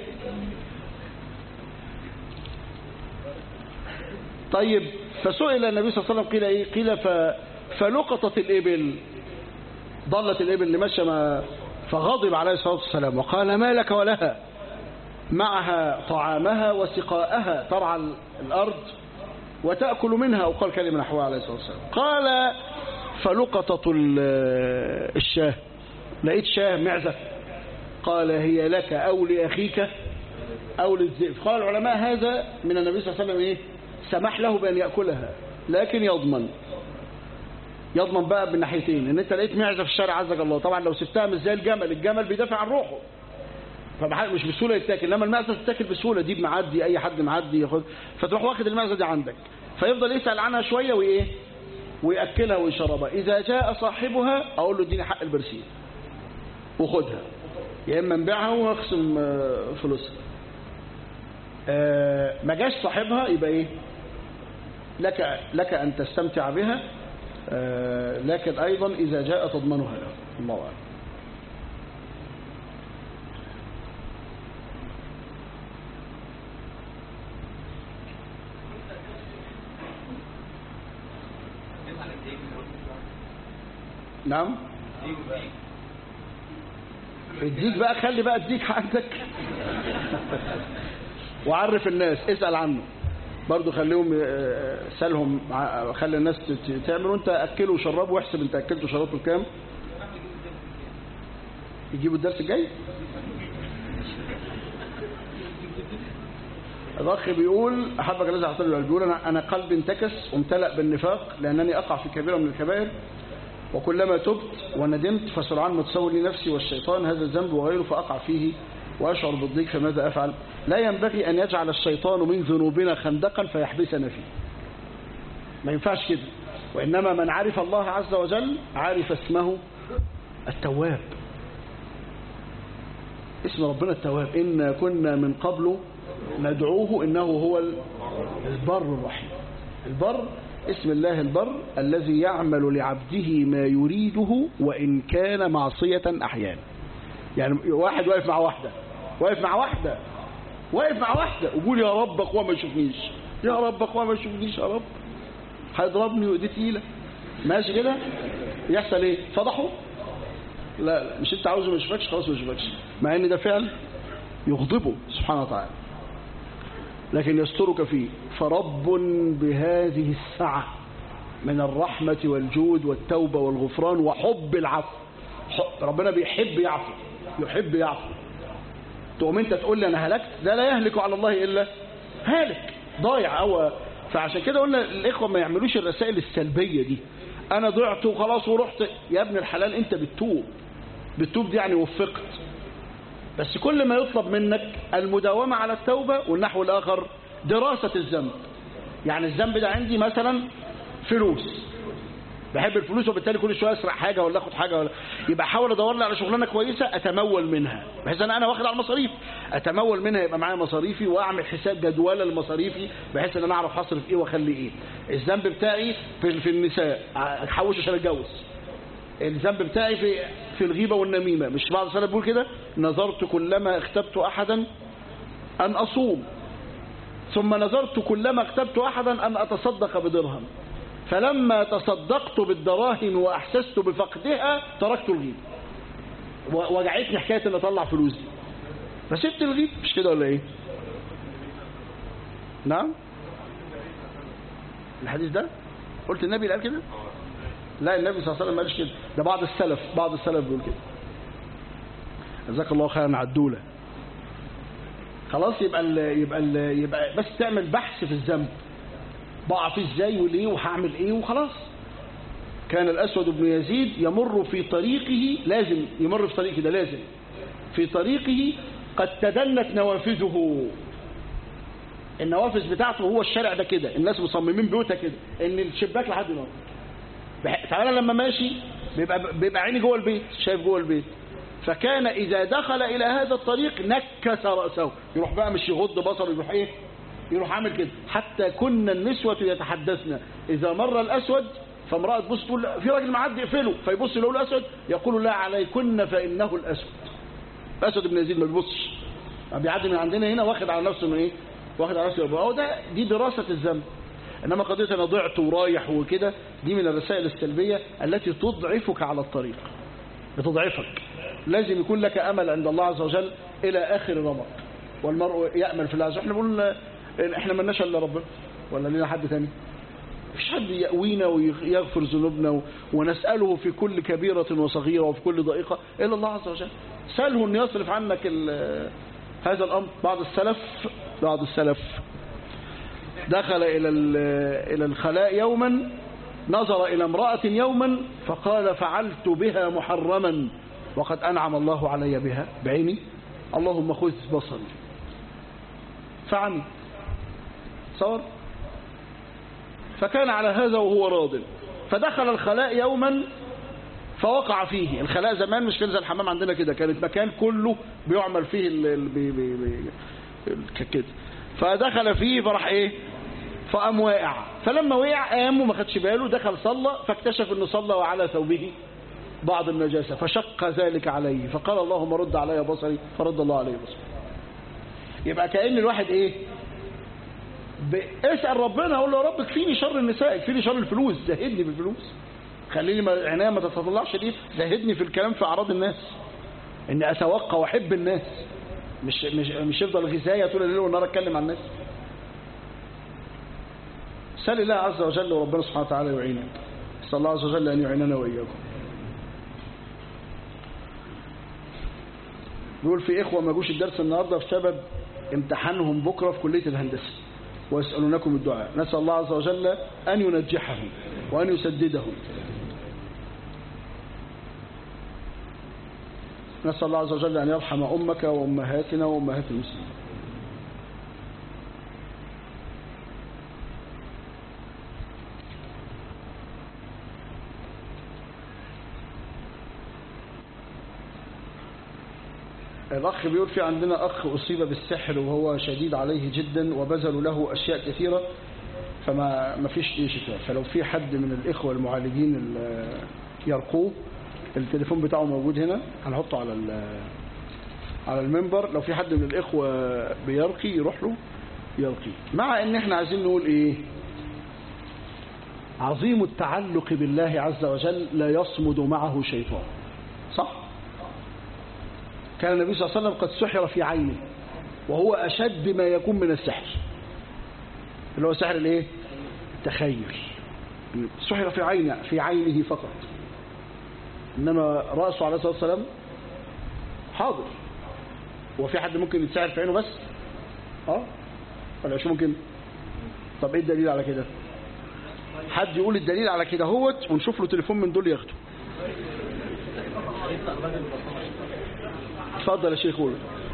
طيب فسئل النبي صلى الله عليه وسلم قيل ايه قيل ف... فلقطت الابل ضلت الابل اللي ماشيه ما فغضب عليه الصلاه والسلام وقال ما لك ولها معها طعامها وسقاءها ترعى الارض وتاكل منها او قال كلمه نحوها عليه الصلاه والسلام قال فلقطت الشاه لقيت شاه معزه قال هي لك او لاخيك او للذئب قال العلماء هذا من النبي صلى الله عليه وسلم ايه سمح له بان ياكلها لكن يضمن يضمن بقى بالناحيتين ان انت لقيت معزه في الشارع عزك الله طبعا لو سبتها مش زي الجمل الجمل بيدافع عن روحه فمش بسهوله يتاكل انما المعزه تتاكل بسهوله دي معدي اي حد معدي ياخد فتروح واخد المعزه دي عندك فيفضل يسال عنها شويه وايه وياكلها ويشربها اذا جاء صاحبها اقول له اديني حق البرسيم وخدها يا اما نبيعها واقسم فلوسها ما جاش صاحبها يبقى ايه لك لك ان تستمتع بها لكن ايضا اذا جاء تضمنها له الله اعلم نعم الديك بقى خلي بقى الديك عندك وعرف الناس اسأل عنه برضو خليهم سالهم خلي الناس تعمل وانت اكله وشربه واحسب انت اكلته وشربته بكام يجيبوا الدرس الجاي الاخ بيقول احبك الذي اعطاني بيقول انا انا قلبي انتكس وامتلأ بالنفاق لانني اقع في كبيره من الكبائر وكلما تبت وندمت فسرعان متسول لي نفسي والشيطان هذا الذنب وغيره فأقع فيه وأشعر بالضيق فماذا أفعل لا ينبغي أن يجعل الشيطان من ذنوبنا خندقا فيحبسنا فيه ما ينفعش كده وإنما من عرف الله عز وجل عرف اسمه التواب اسم ربنا التواب إنا كنا من قبل ندعوه إنه هو البر الرحيم البر اسم الله البر الذي يعمل لعبده ما يريده وإن كان معصية أحيانا يعني واحد واقف مع واحدة واقف مع واحدة واقف مع واحدة وقول يا رب أخوة ما يشوفنيش يا رب أخوة ما يشوفنيش يا رب هيضربني وإيدي تقيلة ماشي كده يحصل ايه فضحه لا لا مش انت عاوزه ما يشوفكش خلاص ما يشوفكش مع ان ده فعل يغضبه سبحانه وتعالى لكن يسترك فيه فرب بهذه السعة من الرحمة والجود والتوبة والغفران وحب العفو ربنا بيحب يعفو يحب يعفو تقوم انت تقول لي انا هلكت ده لا يهلك على الله الا هالك ضايع او فعشان كده قلنا الاخوه ما يعملوش الرسائل السلبيه دي انا ضعت وخلاص ورحت يا ابن الحلال انت بتتوب بتتوب دي يعني وفقت بس كل ما يطلب منك المداومة على التوبة والنحو الآخر دراسة الذنب يعني الذنب ده عندي مثلا فلوس بحب الفلوس وبالتالي كل شويه اسرق حاجه ولا اخد حاجه ولا يبقى احاول ادور لي على شغلانه كويسه اتمول منها بحيث ان انا واخد على المصاريف اتمول منها يبقى معايا مصاريفي واعمل حساب جدوله لمصاريفي بحيث ان انا اعرف هصرف ايه واخلي ايه الذنب بتاعي في في النساء احوش عشان اتجوز الذنب بتاعي في في الغيبه والنميمه مش بعض السلف بيقول كده نظرت كلما اختبت احدا ان اصوم ثم نظرت كلما اختبت احدا ان اتصدق بدرهم فلما تصدقت بالدراهم واحسست بفقدها تركت الغيبه وجعتني حكايه ان اطلع فلوس دي فسبت الغيب مش كده ولا ايه نعم الحديث ده قلت النبي قال كده لا النبي صلى الله عليه وسلم ما قالش كده ده بعض السلف بعض السلف بيقول كده جزاك الله خيرا عدوله خلاص يبقى ال يبقى ال يبقى بس تعمل بحث في الذنب بقع فيه ازاي وليه وهعمل ايه وخلاص كان الاسود بن يزيد يمر في طريقه لازم يمر في طريقه ده لازم في طريقه قد تدنت نوافذه النوافذ بتاعته هو الشارع ده كده الناس مصممين بيوتها كده ان الشباك لحد هنا تعالى لما ماشي بيبقى بيبقى عيني جوه البيت شايف جوه البيت فكان اذا دخل الى هذا الطريق نكس راسه يروح بقى مش يغض بصره يروح ايه يروح عامل كده حتى كنا النسوة يتحدثن إذا مر الأسود فامرأة تبص تقول لا، في راجل معدي اقفله فيبص يلاقوا الأسود يقول لا عليكن فإنه الأسود الأسود بن يزيد ما بيبصش بيعدي من عندنا هنا واخد على نفسه من إيه واخد على نفسه يبقى هو ده دي دراسة الذنب إنما قضية أنا ضعت ورايح وكده دي من الرسائل السلبية التي تضعفك على الطريق بتضعفك لازم يكون لك أمل عند الله عز وجل إلى آخر رمق والمرء يأمل في الله عز وجل احنا بنقول احنا مالناش الا ربنا ولا لنا حد تاني مفيش حد يأوينا ويغفر ذنوبنا و- ونسأله في كل كبيرة وصغيرة وفي كل ضائقة إلا الله عز وجل سأله أن يصرف عنك ال- هذا الأمر بعض السلف بعض السلف دخل إلى ال- إلى الخلاء يوما نظر إلى امرأة يوما فقال فعلت بها محرما وقد أنعم الله علي بها بعيني اللهم خذ بصري فعمي صور فكان على هذا وهو راض فدخل الخلاء يوما فوقع فيه الخلاء زمان مش كان زي الحمام عندنا كده كانت مكان كله بيعمل فيه ال ال بي بي بي ال- كده فدخل فيه فراح ايه فقام واقع فلما وقع قام وما خدش باله دخل صلى فاكتشف انه صلى وعلى ثوبه بعض النجاسة فشق ذلك عليه فقال اللهم رد علي بصري فرد الله عليه بصري يبقى كأن الواحد ايه ب- اسأل ربنا اقول له يا رب كفيني شر النساء كفيني شر الفلوس زهدني بالفلوس خليني ما عينيا ما تتطلعش دي زهدني في الكلام في اعراض الناس اني اتوقع واحب الناس مش مش مش يفضل غذايا طول الليل والنهار اتكلم عن الناس سال الله عز وجل وربنا سبحانه وتعالى يعينك نسال الله عز وجل ان يعيننا واياكم بيقول في إخوة ما جوش الدرس النهاردة بسبب امتحانهم بكرة في كلية الهندسة ويسألونكم الدعاء نسأل الله عز وجل أن ينجحهم وأن يسددهم نسأل الله عز وجل أن يرحم أمك وأمهاتنا وأمهات المسلمين الأخ بيقول في عندنا أخ أصيب بالسحر وهو شديد عليه جدا وبذلوا له أشياء كثيرة فما ما فيش أي شفاء فلو في حد من الإخوة المعالجين اللي يرقوه التليفون بتاعه موجود هنا هنحطه على ال- على المنبر لو في حد من الإخوة بيرقي يروح له يرقي مع ان احنا عايزين نقول ايه عظيم التعلق بالله عز وجل لا يصمد معه شيطان صح كان النبي صلى الله عليه وسلم قد سحر في عينه وهو أشد ما يكون من السحر اللي هو سحر الايه التخيل سحر في عينه في عينه فقط انما رأسه عليه الصلاة والسلام حاضر هو في حد ممكن يتسحر في عينه بس اه ولا شو ممكن طب ايه الدليل على كده حد يقول الدليل على كده هوت ونشوف له تليفون من دول ياخده اتفضل يا شيخ قول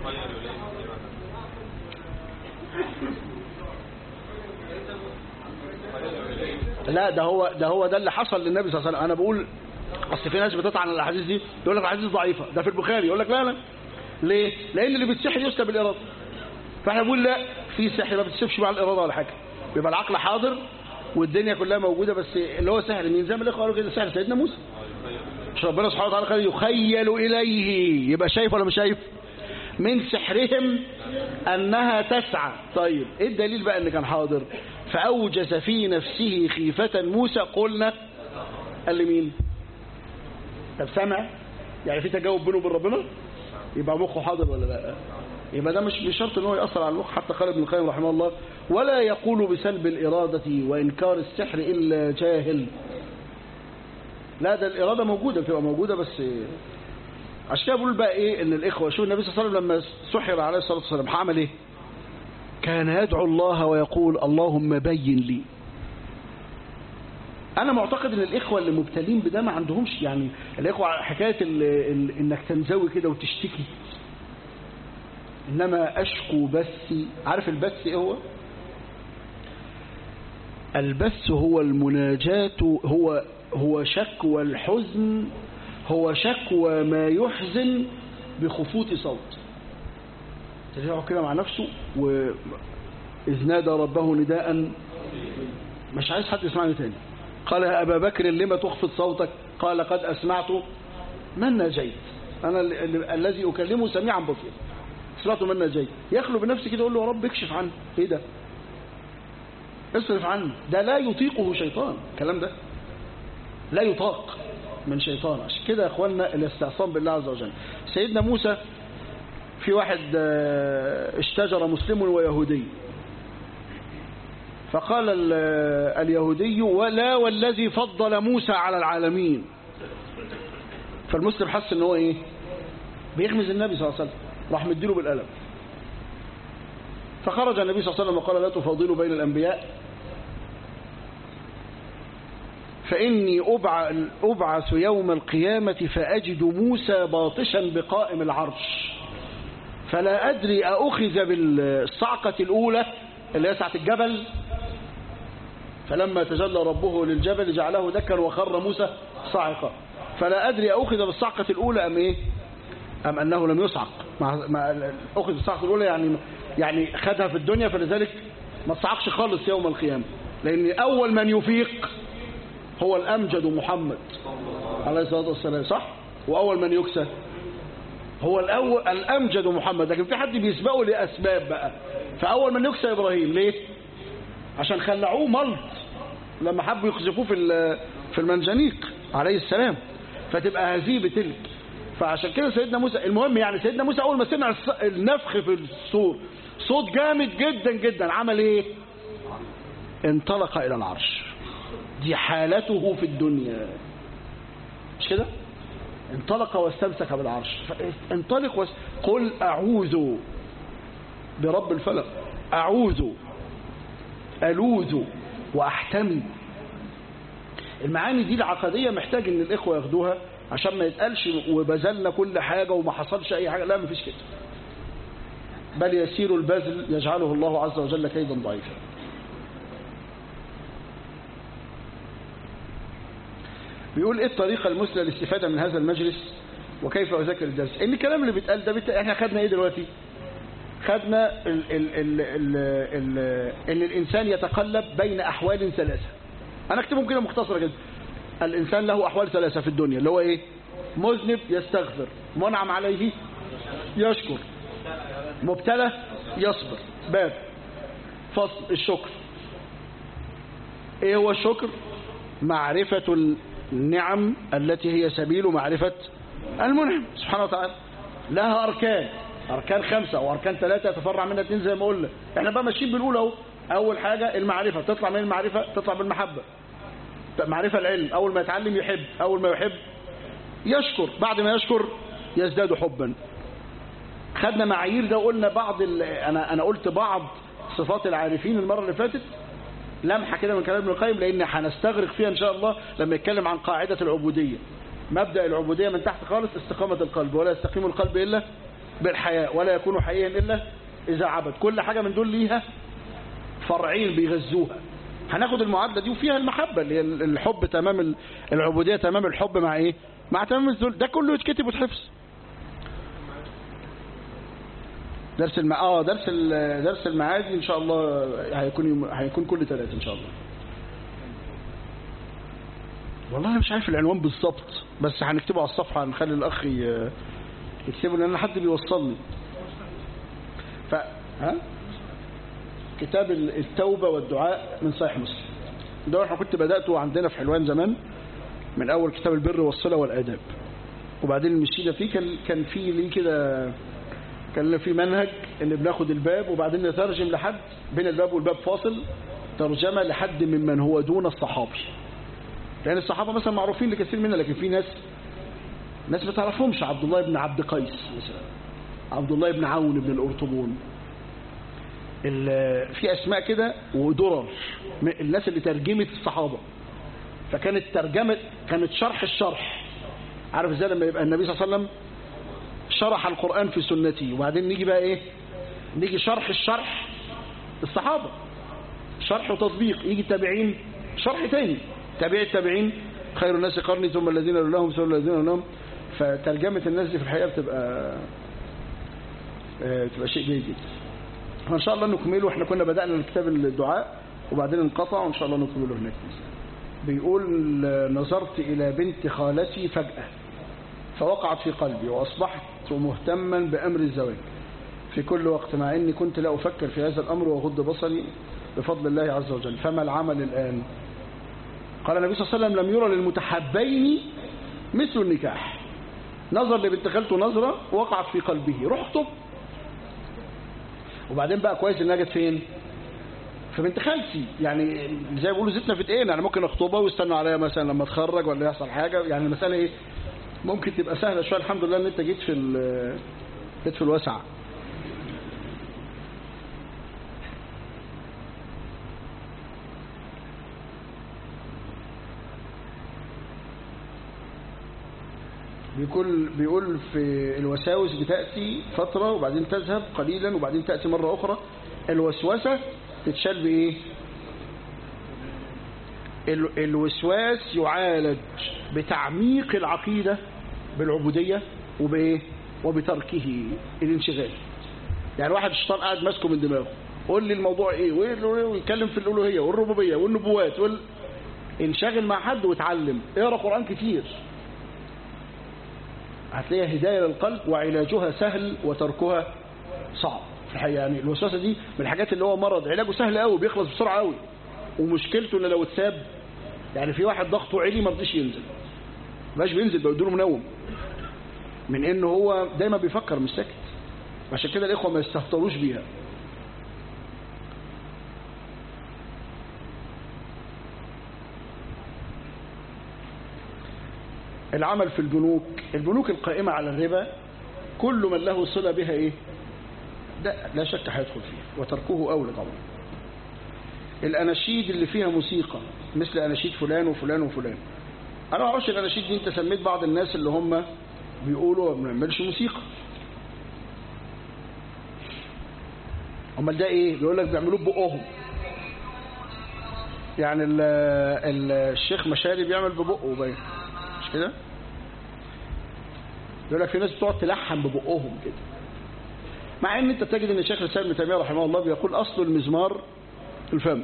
لا ده هو ده هو ده اللي حصل للنبي صلى الله عليه وسلم انا بقول اصل في ناس بتطعن على الاحاديث دي يقول لك الاحاديث ضعيفه ده في البخاري يقول لك لا لا ليه لان اللي بيتسحر يسلب الاراده فاحنا بنقول لا في سحر ما بتسيبش مع الاراده ولا حاجه بيبقى العقل حاضر والدنيا كلها موجوده بس اللي هو سحر مين زي ما الاخوه قالوا كده سحر سيدنا موسى مش ربنا سبحانه وتعالى قال يخيل اليه يبقى شايف ولا مش شايف من سحرهم انها تسعى طيب ايه الدليل بقى ان كان حاضر فاوجس في نفسه خيفه موسى قلنا قال لمين طب سمع يعني في تجاوب بينه وبين ربنا يبقى مخه حاضر ولا لا يبقى ده مش بشرط ان هو ياثر على المخ حتى قال ابن القيم رحمه الله ولا يقول بسلب الاراده وانكار السحر الا جاهل لا ده الاراده موجوده بتبقى موجوده بس عشان كده بقول بقى ايه ان الاخوه شو النبي صلى الله عليه وسلم لما سحر عليه الصلاه والسلام عمل ايه كان يدعو الله ويقول اللهم بين لي انا معتقد ان الاخوه اللي مبتلين بده ما عندهمش يعني الاخوه حكايه ال ال انك تنزوي كده وتشتكي انما اشكو بثي عارف البث ايه هو البث هو المناجاة هو هو شكوى الحزن هو شكوى ما يحزن بخفوت صوت ترجعه كده مع نفسه و إذ نادى ربه نداء مش عايز حد يسمعني تاني قال يا أبا بكر لما تخفض صوتك قال قد أسمعت من نجيت أنا ال- ال- الذي أكلمه سميعا بصيرا سمعت من نجيت يخلو بنفسه كده يقول له يا رب اكشف عني ايه ده اصرف عني ده لا يطيقه شيطان الكلام ده لا يطاق من شيطان عشان كده يا اخوانا الاستعصام بالله عز وجل سيدنا موسى في واحد آه، اشتجر مسلم ويهودي فقال ال- اليهودي ولا والذي فضل موسى على العالمين فالمسلم حس ان هو ايه بيغمز النبي صلى الله عليه وسلم راح مديله بالقلم فخرج النبي صلى الله عليه وسلم وقال لا تفاضلوا بين الانبياء فإني أبع- أبعث يوم القيامة فأجد موسى باطشا بقائم العرش فلا أدري أأخذ بالصعقة الأولى اللي هي ساعة الجبل فلما تجلى ربه للجبل جعله دكا وخر موسى صاعقا فلا أدري أخذ بالصعقة الأولى أم إيه أم أنه لم يصعق مع مع أخذ بالصعقة الأولى يعني يعني خدها في الدنيا فلذلك ما صعقش خالص يوم القيامة لأن أول من يفيق هو الأمجد محمد عليه الصلاة والسلام صح وأول من يكسى هو الأول الأمجد محمد لكن في حد بيسبقه لأسباب بقى فأول من يكسى إبراهيم ليه عشان خلعوه ملط لما حبوا يقذفوه في ال- في المنجنيق عليه السلام فتبقى هزيبة تلك فعشان كده سيدنا موسى المهم يعني سيدنا موسى أول ما سمع الص- النفخ في الصور صوت جامد جدا جدا عمل ايه انطلق إلى العرش دي حالته في الدنيا مش كده انطلق واستمسك بالعرش انطلق واس... قل أعوذ برب الفلق أعوذ ألوذ وأحتمي المعاني دي العقدية محتاج ان الإخوة ياخدوها عشان ما يتقالش وبذلنا كل حاجة وما حصلش أي حاجة لا مفيش كده بل يسير البذل يجعله الله عز وجل كيدا ضعيفا بيقول ايه الطريقة المثلى للاستفادة من هذا المجلس وكيف أذاكر الدرس ان الكلام اللي بيتقال ده بت... احنا خدنا ايه دلوقتي خدنا ال... ال... ال... ال... ال... ان الانسان يتقلب بين احوال ثلاثة انا اكتبهم كده مختصرة جدا الانسان له احوال ثلاثة في الدنيا اللي هو ايه مذنب يستغفر منعم عليه يشكر مبتلى يصبر باب فصل الشكر ايه هو الشكر معرفة النعم التي هي سبيل معرفة المنعم سبحانه وتعالى لها أركان أركان خمسة أو أركان ثلاثة يتفرع منها اثنين زي ما قلنا احنا بقى ماشيين بالأولى اهو أول حاجة المعرفة تطلع من المعرفة تطلع بالمحبة معرفة العلم أول ما يتعلم يحب أول ما يحب يشكر بعد ما يشكر يزداد حبا خدنا معايير ده وقلنا بعض ال... أنا أنا قلت بعض صفات العارفين المرة اللي فاتت لمحة كده من كلام ابن القيم لأن هنستغرق فيها إن شاء الله لما يتكلم عن قاعدة العبودية مبدأ العبودية من تحت خالص استقامة القلب ولا يستقيم القلب إلا بالحياء ولا يكون حيا إلا إذا عبد كل حاجة من دول ليها فرعين بيغذوها هناخد المعادلة دي وفيها المحبة اللي هي الحب تمام العبودية تمام الحب مع إيه مع تمام الذل ده كله يتكتب وتحفظ درس الم... اه درس ال... درس المعادي ان شاء الله هيكون يوم... هيكون كل ثلاث ان شاء الله والله انا مش عارف العنوان بالظبط بس هنكتبه على الصفحه هنخلي الاخ ي... يكتبه لان حد بيوصلني ف ها كتاب التوبه والدعاء من صحيح مسلم ده احنا كنت بداته عندنا في حلوان زمان من اول كتاب البر والصله والاداب وبعدين مشينا فيه كان كان في ليه كده كان لنا في منهج ان بناخد الباب وبعدين نترجم لحد بين الباب والباب فاصل ترجمه لحد ممن هو دون الصحابي لان الصحابه مثلا معروفين لكثير منا لكن في ناس ناس ما تعرفهمش عبد الله بن عبد قيس مثلا عبد الله بن عون بن الأرطبون في أسماء كده ودرر الناس اللي ترجمت الصحابة فكانت ترجمة كانت شرح الشرح عارف ازاي لما يبقى النبي صلى الله عليه وسلم شرح القرآن في سنته وبعدين نيجي بقى ايه نيجي شرح الشرح الصحابة شرح وتطبيق يجي التابعين شرح تاني تابعي التابعين خير الناس قرني ثم الذين لهم ثم الذين لهم فترجمة الناس دي في الحقيقة بتبقى بتبقى شيء جيد جدا فان شاء الله نكمله احنا كنا بدأنا الكتاب الدعاء وبعدين انقطع وان شاء الله نكمله هناك بيقول نظرت الى بنت خالتي فجأة فوقعت في قلبي واصبحت مهتما بامر الزواج في كل وقت مع اني كنت لا افكر في هذا الامر واغض بصري بفضل الله عز وجل فما العمل الان قال النبي صلى الله عليه وسلم لم يرى للمتحبين مثل النكاح نظر لبنت خالته نظرة وقعت في قلبه روح اخطب وبعدين بقى كويس انها جت فين في بنت خالتي يعني زي ما بيقولوا زيتنا في ايدينا انا ممكن اخطبها ويستنوا عليا مثلا لما اتخرج ولا يحصل حاجه يعني المساله ايه ممكن تبقى سهله شويه الحمد لله ان انت جيت في جيت في الوسع بيقول بيقول في الوساوس بتأتي فترة وبعدين تذهب قليلا وبعدين تأتي مرة أخرى الوسوسة تتشال بإيه الوسواس يعالج بتعميق العقيدة بالعبودية وبإيه وبتركه الانشغال يعني واحد الشيطان قاعد ماسكه من دماغه قول لي الموضوع ايه ويتكلم في الالوهيه والربوبيه والنبوات وال... انشغل مع حد واتعلم اقرا قران كتير هتلاقيها هداية للقلب وعلاجها سهل وتركها صعب في الحقيقة يعني الوسوسة دي من الحاجات اللي هو مرض علاجه سهل قوي بيخلص بسرعة قوي ومشكلته ان لو اتساب يعني في واحد ضغطه عالي ما رضيش ينزل مش بينزل بيدوله منوم من انه هو دايما بيفكر مش ساكت عشان كده الاخوه ما يستهتروش بيها العمل في البنوك البنوك القائمة على الربا كل من له صلة بها ايه ده لا شك هيدخل فيه وتركه أولى طبعا الأناشيد اللي فيها موسيقى مثل أناشيد فلان وفلان وفلان أنا ما أعرفش الأناشيد دي أنت سميت بعض الناس اللي هم بيقولوا ما بنعملش موسيقى امال ده ايه بيقول لك بيعملوه ببقهم يعني ال ال الشيخ مشاري بيعمل ببقه باين مش كده يقول لك في ناس بتقعد تلحن ببقهم كده مع ان انت تجد ان الشيخ الاسلام ابن تيميه رحمه الله بيقول اصل المزمار الفم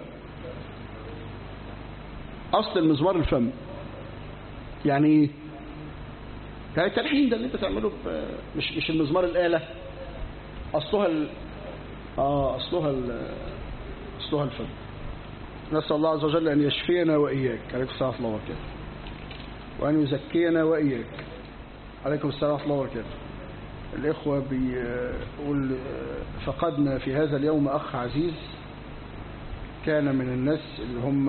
اصل المزمار الفم يعني ايه يعني التلحين ده اللي انت تعمله مش مش المزمار الاله اصلها ال... اه اصلها ال... اصلها الفم نسال الله عز وجل ان يشفينا واياك عليكم السلام ورحمه الله وبركاته وأن يزكينا وإياك عليكم السلام ورحمة الله وبركاته الإخوة بيقول فقدنا في هذا اليوم أخ عزيز كان من الناس اللي هم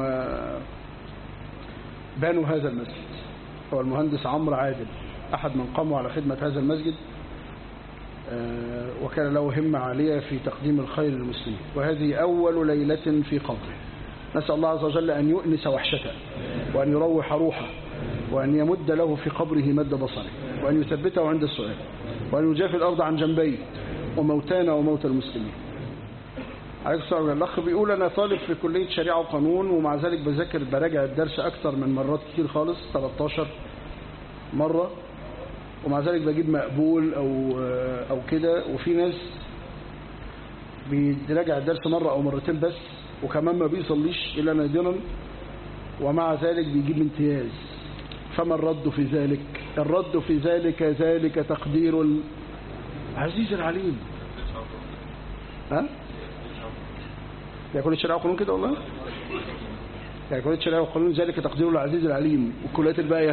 بنوا هذا المسجد هو المهندس عمرو عادل أحد من قاموا على خدمة هذا المسجد وكان له همة عالية في تقديم الخير للمسلمين وهذه أول ليلة في قبره نسأل الله عز وجل أن يؤنس وحشته وأن يروح روحه وأن يمد له في قبره مد بصره وأن يثبته عند السؤال وأن يجافي الأرض عن جنبيه وموتانا وموتى المسلمين عليكم السلام الأخ بيقول أنا طالب في كلية شريعة وقانون ومع ذلك بذاكر براجع الدرس أكثر من مرات كتير خالص 13 مرة ومع ذلك بجيب مقبول أو أو كده وفي ناس بيراجع الدرس مرة أو مرتين بس وكمان ما بيصليش إلا نادرا ومع ذلك بيجيب امتياز فما الرد في ذلك الرد في ذلك ذلك تقدير العزيز العليم ها يكون الشريعة والقانون كده والله يكون الشريعة والقانون ذلك تقدير العزيز العليم والكليات الباقية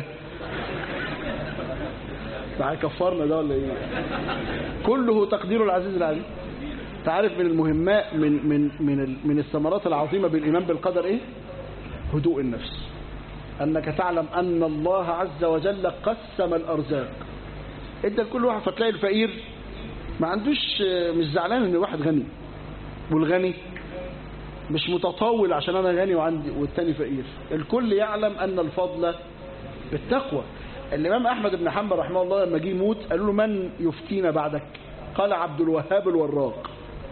هيكفرنا ده ولا ايه كله تقدير العزيز العليم تعرف من المهمات من من من من الثمرات العظيمة بالإيمان بالقدر ايه هدوء النفس أنك تعلم أن الله عز وجل قسم الأرزاق ادى لكل واحد فتلاقي الفقير ما عندوش مش زعلان ان واحد غني والغني مش متطاول عشان انا غني وعندي والتاني فقير الكل يعلم ان الفضل بالتقوى الامام احمد بن حنبل رحمه الله لما جه يموت قالوا له من يفتينا بعدك قال عبد الوهاب الوراق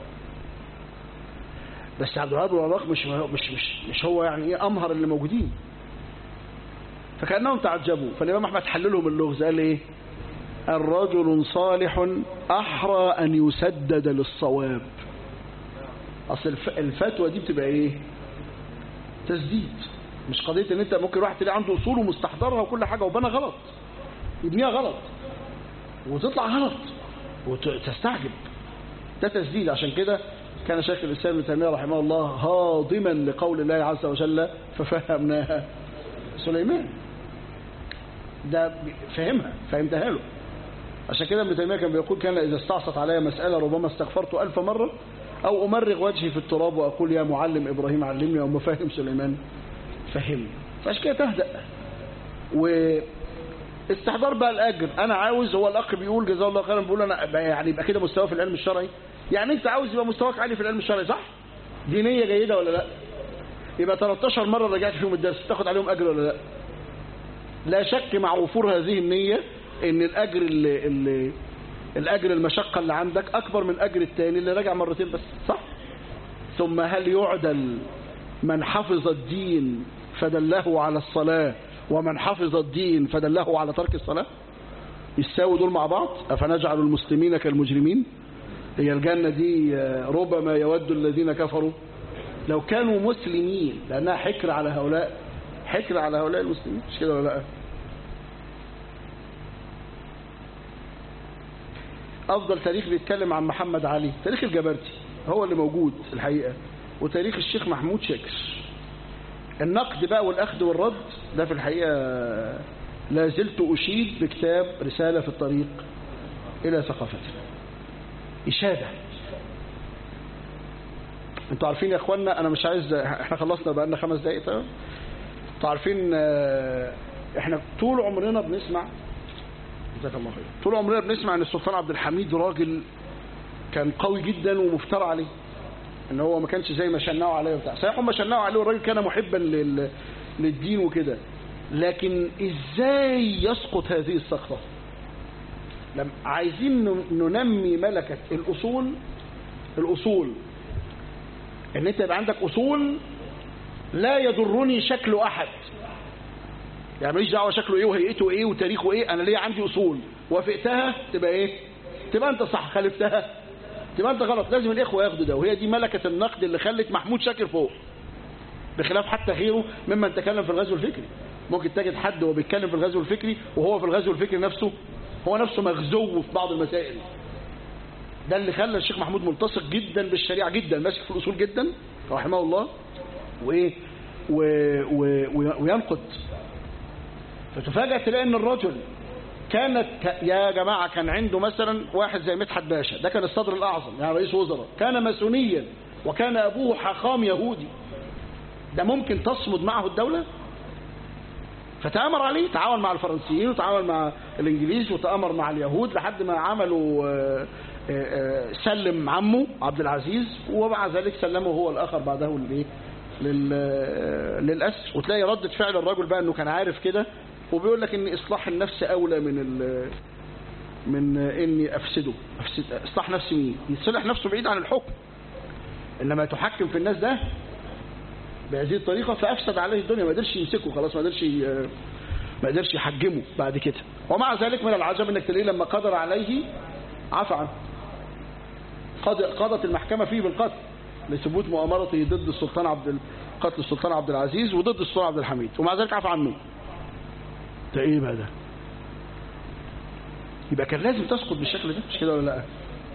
بس عبد الوهاب الوراق مش مش مش مش هو يعني ايه امهر اللي موجودين فكانهم تعجبوا فالامام احمد حل لهم اللغز قال ايه الرجل صالح احرى ان يسدد للصواب اصل الف- الفتوى دي بتبقى ايه تسديد مش قضيه ان انت ممكن واحد تلاقي عنده اصول ومستحضرها وكل حاجه وبنى غلط يبنيها غلط وتطلع غلط وتستعجب ده تسديد عشان كده كان شيخ الاسلام ابن تيميه رحمه الله هاضما لقول الله عز وجل ففهمناها سليمان ده فهمها فهمتها له عشان كده ابن تيميه كان بيقول كان اذا استعصت علي مساله ربما استغفرت ألف مره او امرغ وجهي في التراب واقول يا معلم ابراهيم علمني او مفاهم سليمان فهمني فعشان كده تهدأ واستحضار بقى الاجر انا عاوز هو الاخ بيقول جزاه الله خيرا بيقول انا بقى يعني يبقى كده مستوى في العلم الشرعي يعني انت عاوز يبقى مستواك عالي في العلم الشرعي صح دي نيه جيده ولا لا يبقى 13 مره رجعت فيهم الدرس تاخد عليهم اجر ولا لا لا شك مع وفور هذه النيه ان الاجر اللي, اللي الاجر المشقه اللي عندك اكبر من اجر الثاني اللي راجع مرتين بس صح ثم هل يعدل من حفظ الدين فدله على الصلاة ومن حفظ الدين فدله على ترك الصلاة يساوي دول مع بعض أفنجعل المسلمين كالمجرمين هي الجنة دي ربما يود الذين كفروا لو كانوا مسلمين لأنها حكر على هؤلاء حكر على هؤلاء المسلمين مش كده ولا لا أفضل تاريخ بيتكلم عن محمد علي تاريخ الجبرتي هو اللي موجود الحقيقة وتاريخ الشيخ محمود شاكر النقد بقى والأخذ والرد ده في الحقيقة لا زلت أشيد بكتاب رسالة في الطريق إلى ثقافتنا إشادة انتوا عارفين يا اخوانا انا مش عايز احنا خلصنا بقى لنا خمس دقايق تمام انتوا عارفين آه، احنا طول عمرنا بنسمع جزاك الله خير طول عمرنا بنسمع ان السلطان عبد الحميد راجل كان قوي جدا ومفترى عليه ان هو ما كانش زي ما شنعوا عليه وبتاع صحيح هم شنعوا عليه والراجل كان محبا لل... للدين وكده لكن ازاي يسقط هذه السقطه لم عايزين ن- ننمي ملكه الاصول الاصول ان انت يبقى عندك اصول لا يضرني شكل احد يعني ماليش دعوه شكله ايه وهيئته ايه وتاريخه ايه انا ليا عندي اصول وافقتها تبقى ايه تبقى انت صح خالفتها تبقى انت غلط لازم الاخوه ياخدوا ده وهي دي ملكه النقد اللي خلت محمود شاكر فوق بخلاف حتى غيره ممن تكلم في الغزو الفكري ممكن تجد حد وهو بيتكلم في الغزو الفكري وهو في الغزو الفكري نفسه هو نفسه مغزو في بعض المسائل ده اللي خلى الشيخ محمود ملتصق جدا بالشريعه جدا ماسك في الاصول جدا رحمه الله وايه و... و... و... وينقد فتفاجأ تلاقي ان الرجل كانت ك... يا جماعة كان عنده مثلا واحد زي مدحت باشا ده كان الصدر الأعظم يعني رئيس وزراء كان ماسونيا وكان أبوه حاخام يهودي ده ممكن تصمد معه الدولة فتآمر عليه تعاون مع الفرنسيين وتعاون مع الإنجليز وتآمر مع اليهود لحد ما عملوا آه، آه، آه، سلم عمه عبد العزيز ومع ذلك سلمه هو الآخر بعده للإيه؟ لل... للأسر وتلاقي ردة فعل الرجل بقى انه كان عارف كده وبيقول لك ان اصلاح النفس اولى من ال... من اني افسده أفسد... اصلاح نفس مين يصلح نفسه بعيد عن الحكم انما يتحكم في الناس ده بهذه الطريقة فافسد عليه الدنيا ما قدرش يمسكه خلاص ما قدرش ي... ما قدرش يحجمه بعد كده ومع ذلك من العجب انك تلاقيه لما قدر عليه عفى عنه قض- قضت المحكمة فيه بالقتل لثبوت مؤامرته ضد السلطان عبد ال- قتل السلطان عبد العزيز وضد السلطان عبد الحميد ومع ذلك عفى عنه ده ايه بقى ده يبقى كان لازم تسقط بالشكل ده مش كده ولا لا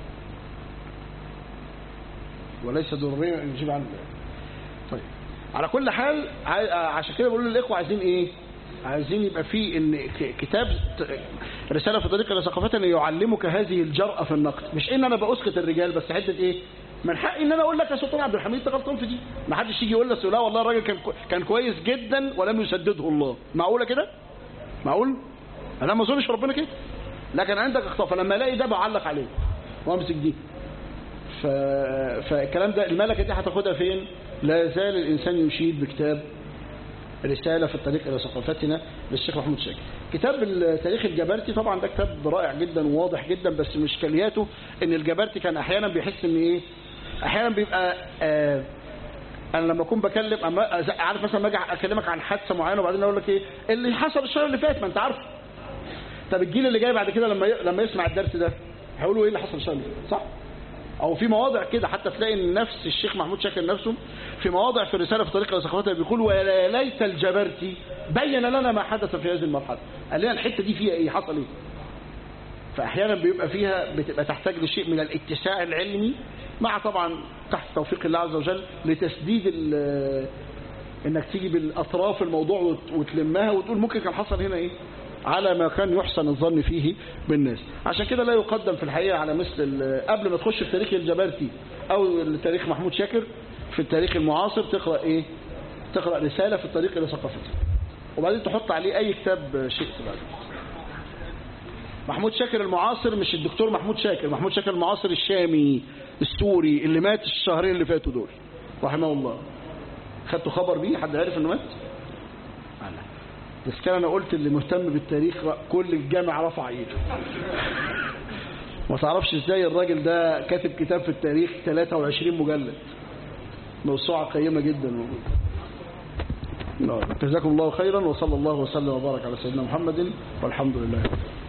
وليس ضروريا ان يجيب عن طيب على كل حال ع- عشان كده بقول للاخوه عايزين ايه عايزين يبقى في ان ك- كتاب ت- رساله في طريق الى ثقافتنا يعلمك هذه الجرأه في النقد مش ان انا باسقط الرجال بس حته ايه من حقي ان انا اقول لك يا سلطان عبد الحميد انت غلطان في دي ما حدش يجي يقول لك لا والله الراجل كان كو- كان كويس جدا ولم يسدده الله معقوله كده معقول انا ما اظنش ربنا كده لكن عندك اخطاء فلما الاقي ده بعلق عليه وامسك دي ف... فالكلام ده الملكه دي هتاخدها فين لا يزال الانسان يشيد بكتاب رسالة في الطريق إلى ثقافتنا للشيخ محمود شاكر كتاب التاريخ الجبرتي طبعا ده كتاب رائع جدا وواضح جدا بس مشكلياته ان الجبرتي كان احيانا بيحس ان ايه احيانا بيبقى آه انا لما اكون بكلم أما عارف مثلا ما اجي اكلمك عن حادثه معينه وبعدين اقول لك ايه اللي حصل الشهر اللي فات ما انت عارف طب الجيل اللي جاي بعد كده لما ي... لما يسمع الدرس ده هيقولوا ايه اللي حصل الشهر اللي فات صح او في مواضع كده حتى تلاقي ان نفس الشيخ محمود شاكر نفسه في مواضع في الرساله في طريق الى ثقافتها بيقول ويا ليت الجبرتي بين لنا ما حدث في هذه المرحله قال لنا الحته دي فيها ايه حصل ايه فاحيانا بيبقى فيها بتبقى تحتاج لشيء من الاتساع العلمي مع طبعا تحت توفيق الله عز وجل لتسديد ال- انك تيجي بالاطراف الموضوع وت- وتلمها وتقول ممكن كان حصل هنا ايه على ما كان يحسن الظن فيه بالناس عشان كده لا يقدم في الحقيقه على مثل ال- قبل ما تخش في تاريخ الجبرتي او تاريخ محمود شاكر في التاريخ المعاصر تقرا ايه تقرا رساله في الطريق الى ثقافته وبعدين تحط عليه اي كتاب شئت بعدين محمود شاكر المعاصر مش الدكتور محمود شاكر محمود شاكر المعاصر الشامي السوري اللي مات الشهرين اللي فاتوا دول رحمه الله خدتوا خبر بيه حد عارف انه مات انا بس كان انا قلت اللي مهتم بالتاريخ كل الجامع رفع ايده ما تعرفش ازاي الراجل ده كاتب كتاب في التاريخ 23 مجلد موسوعة قيمة جدا موجودة جزاكم الله خيرا وصلى الله وسلم وبارك على سيدنا محمد والحمد لله رب العالمين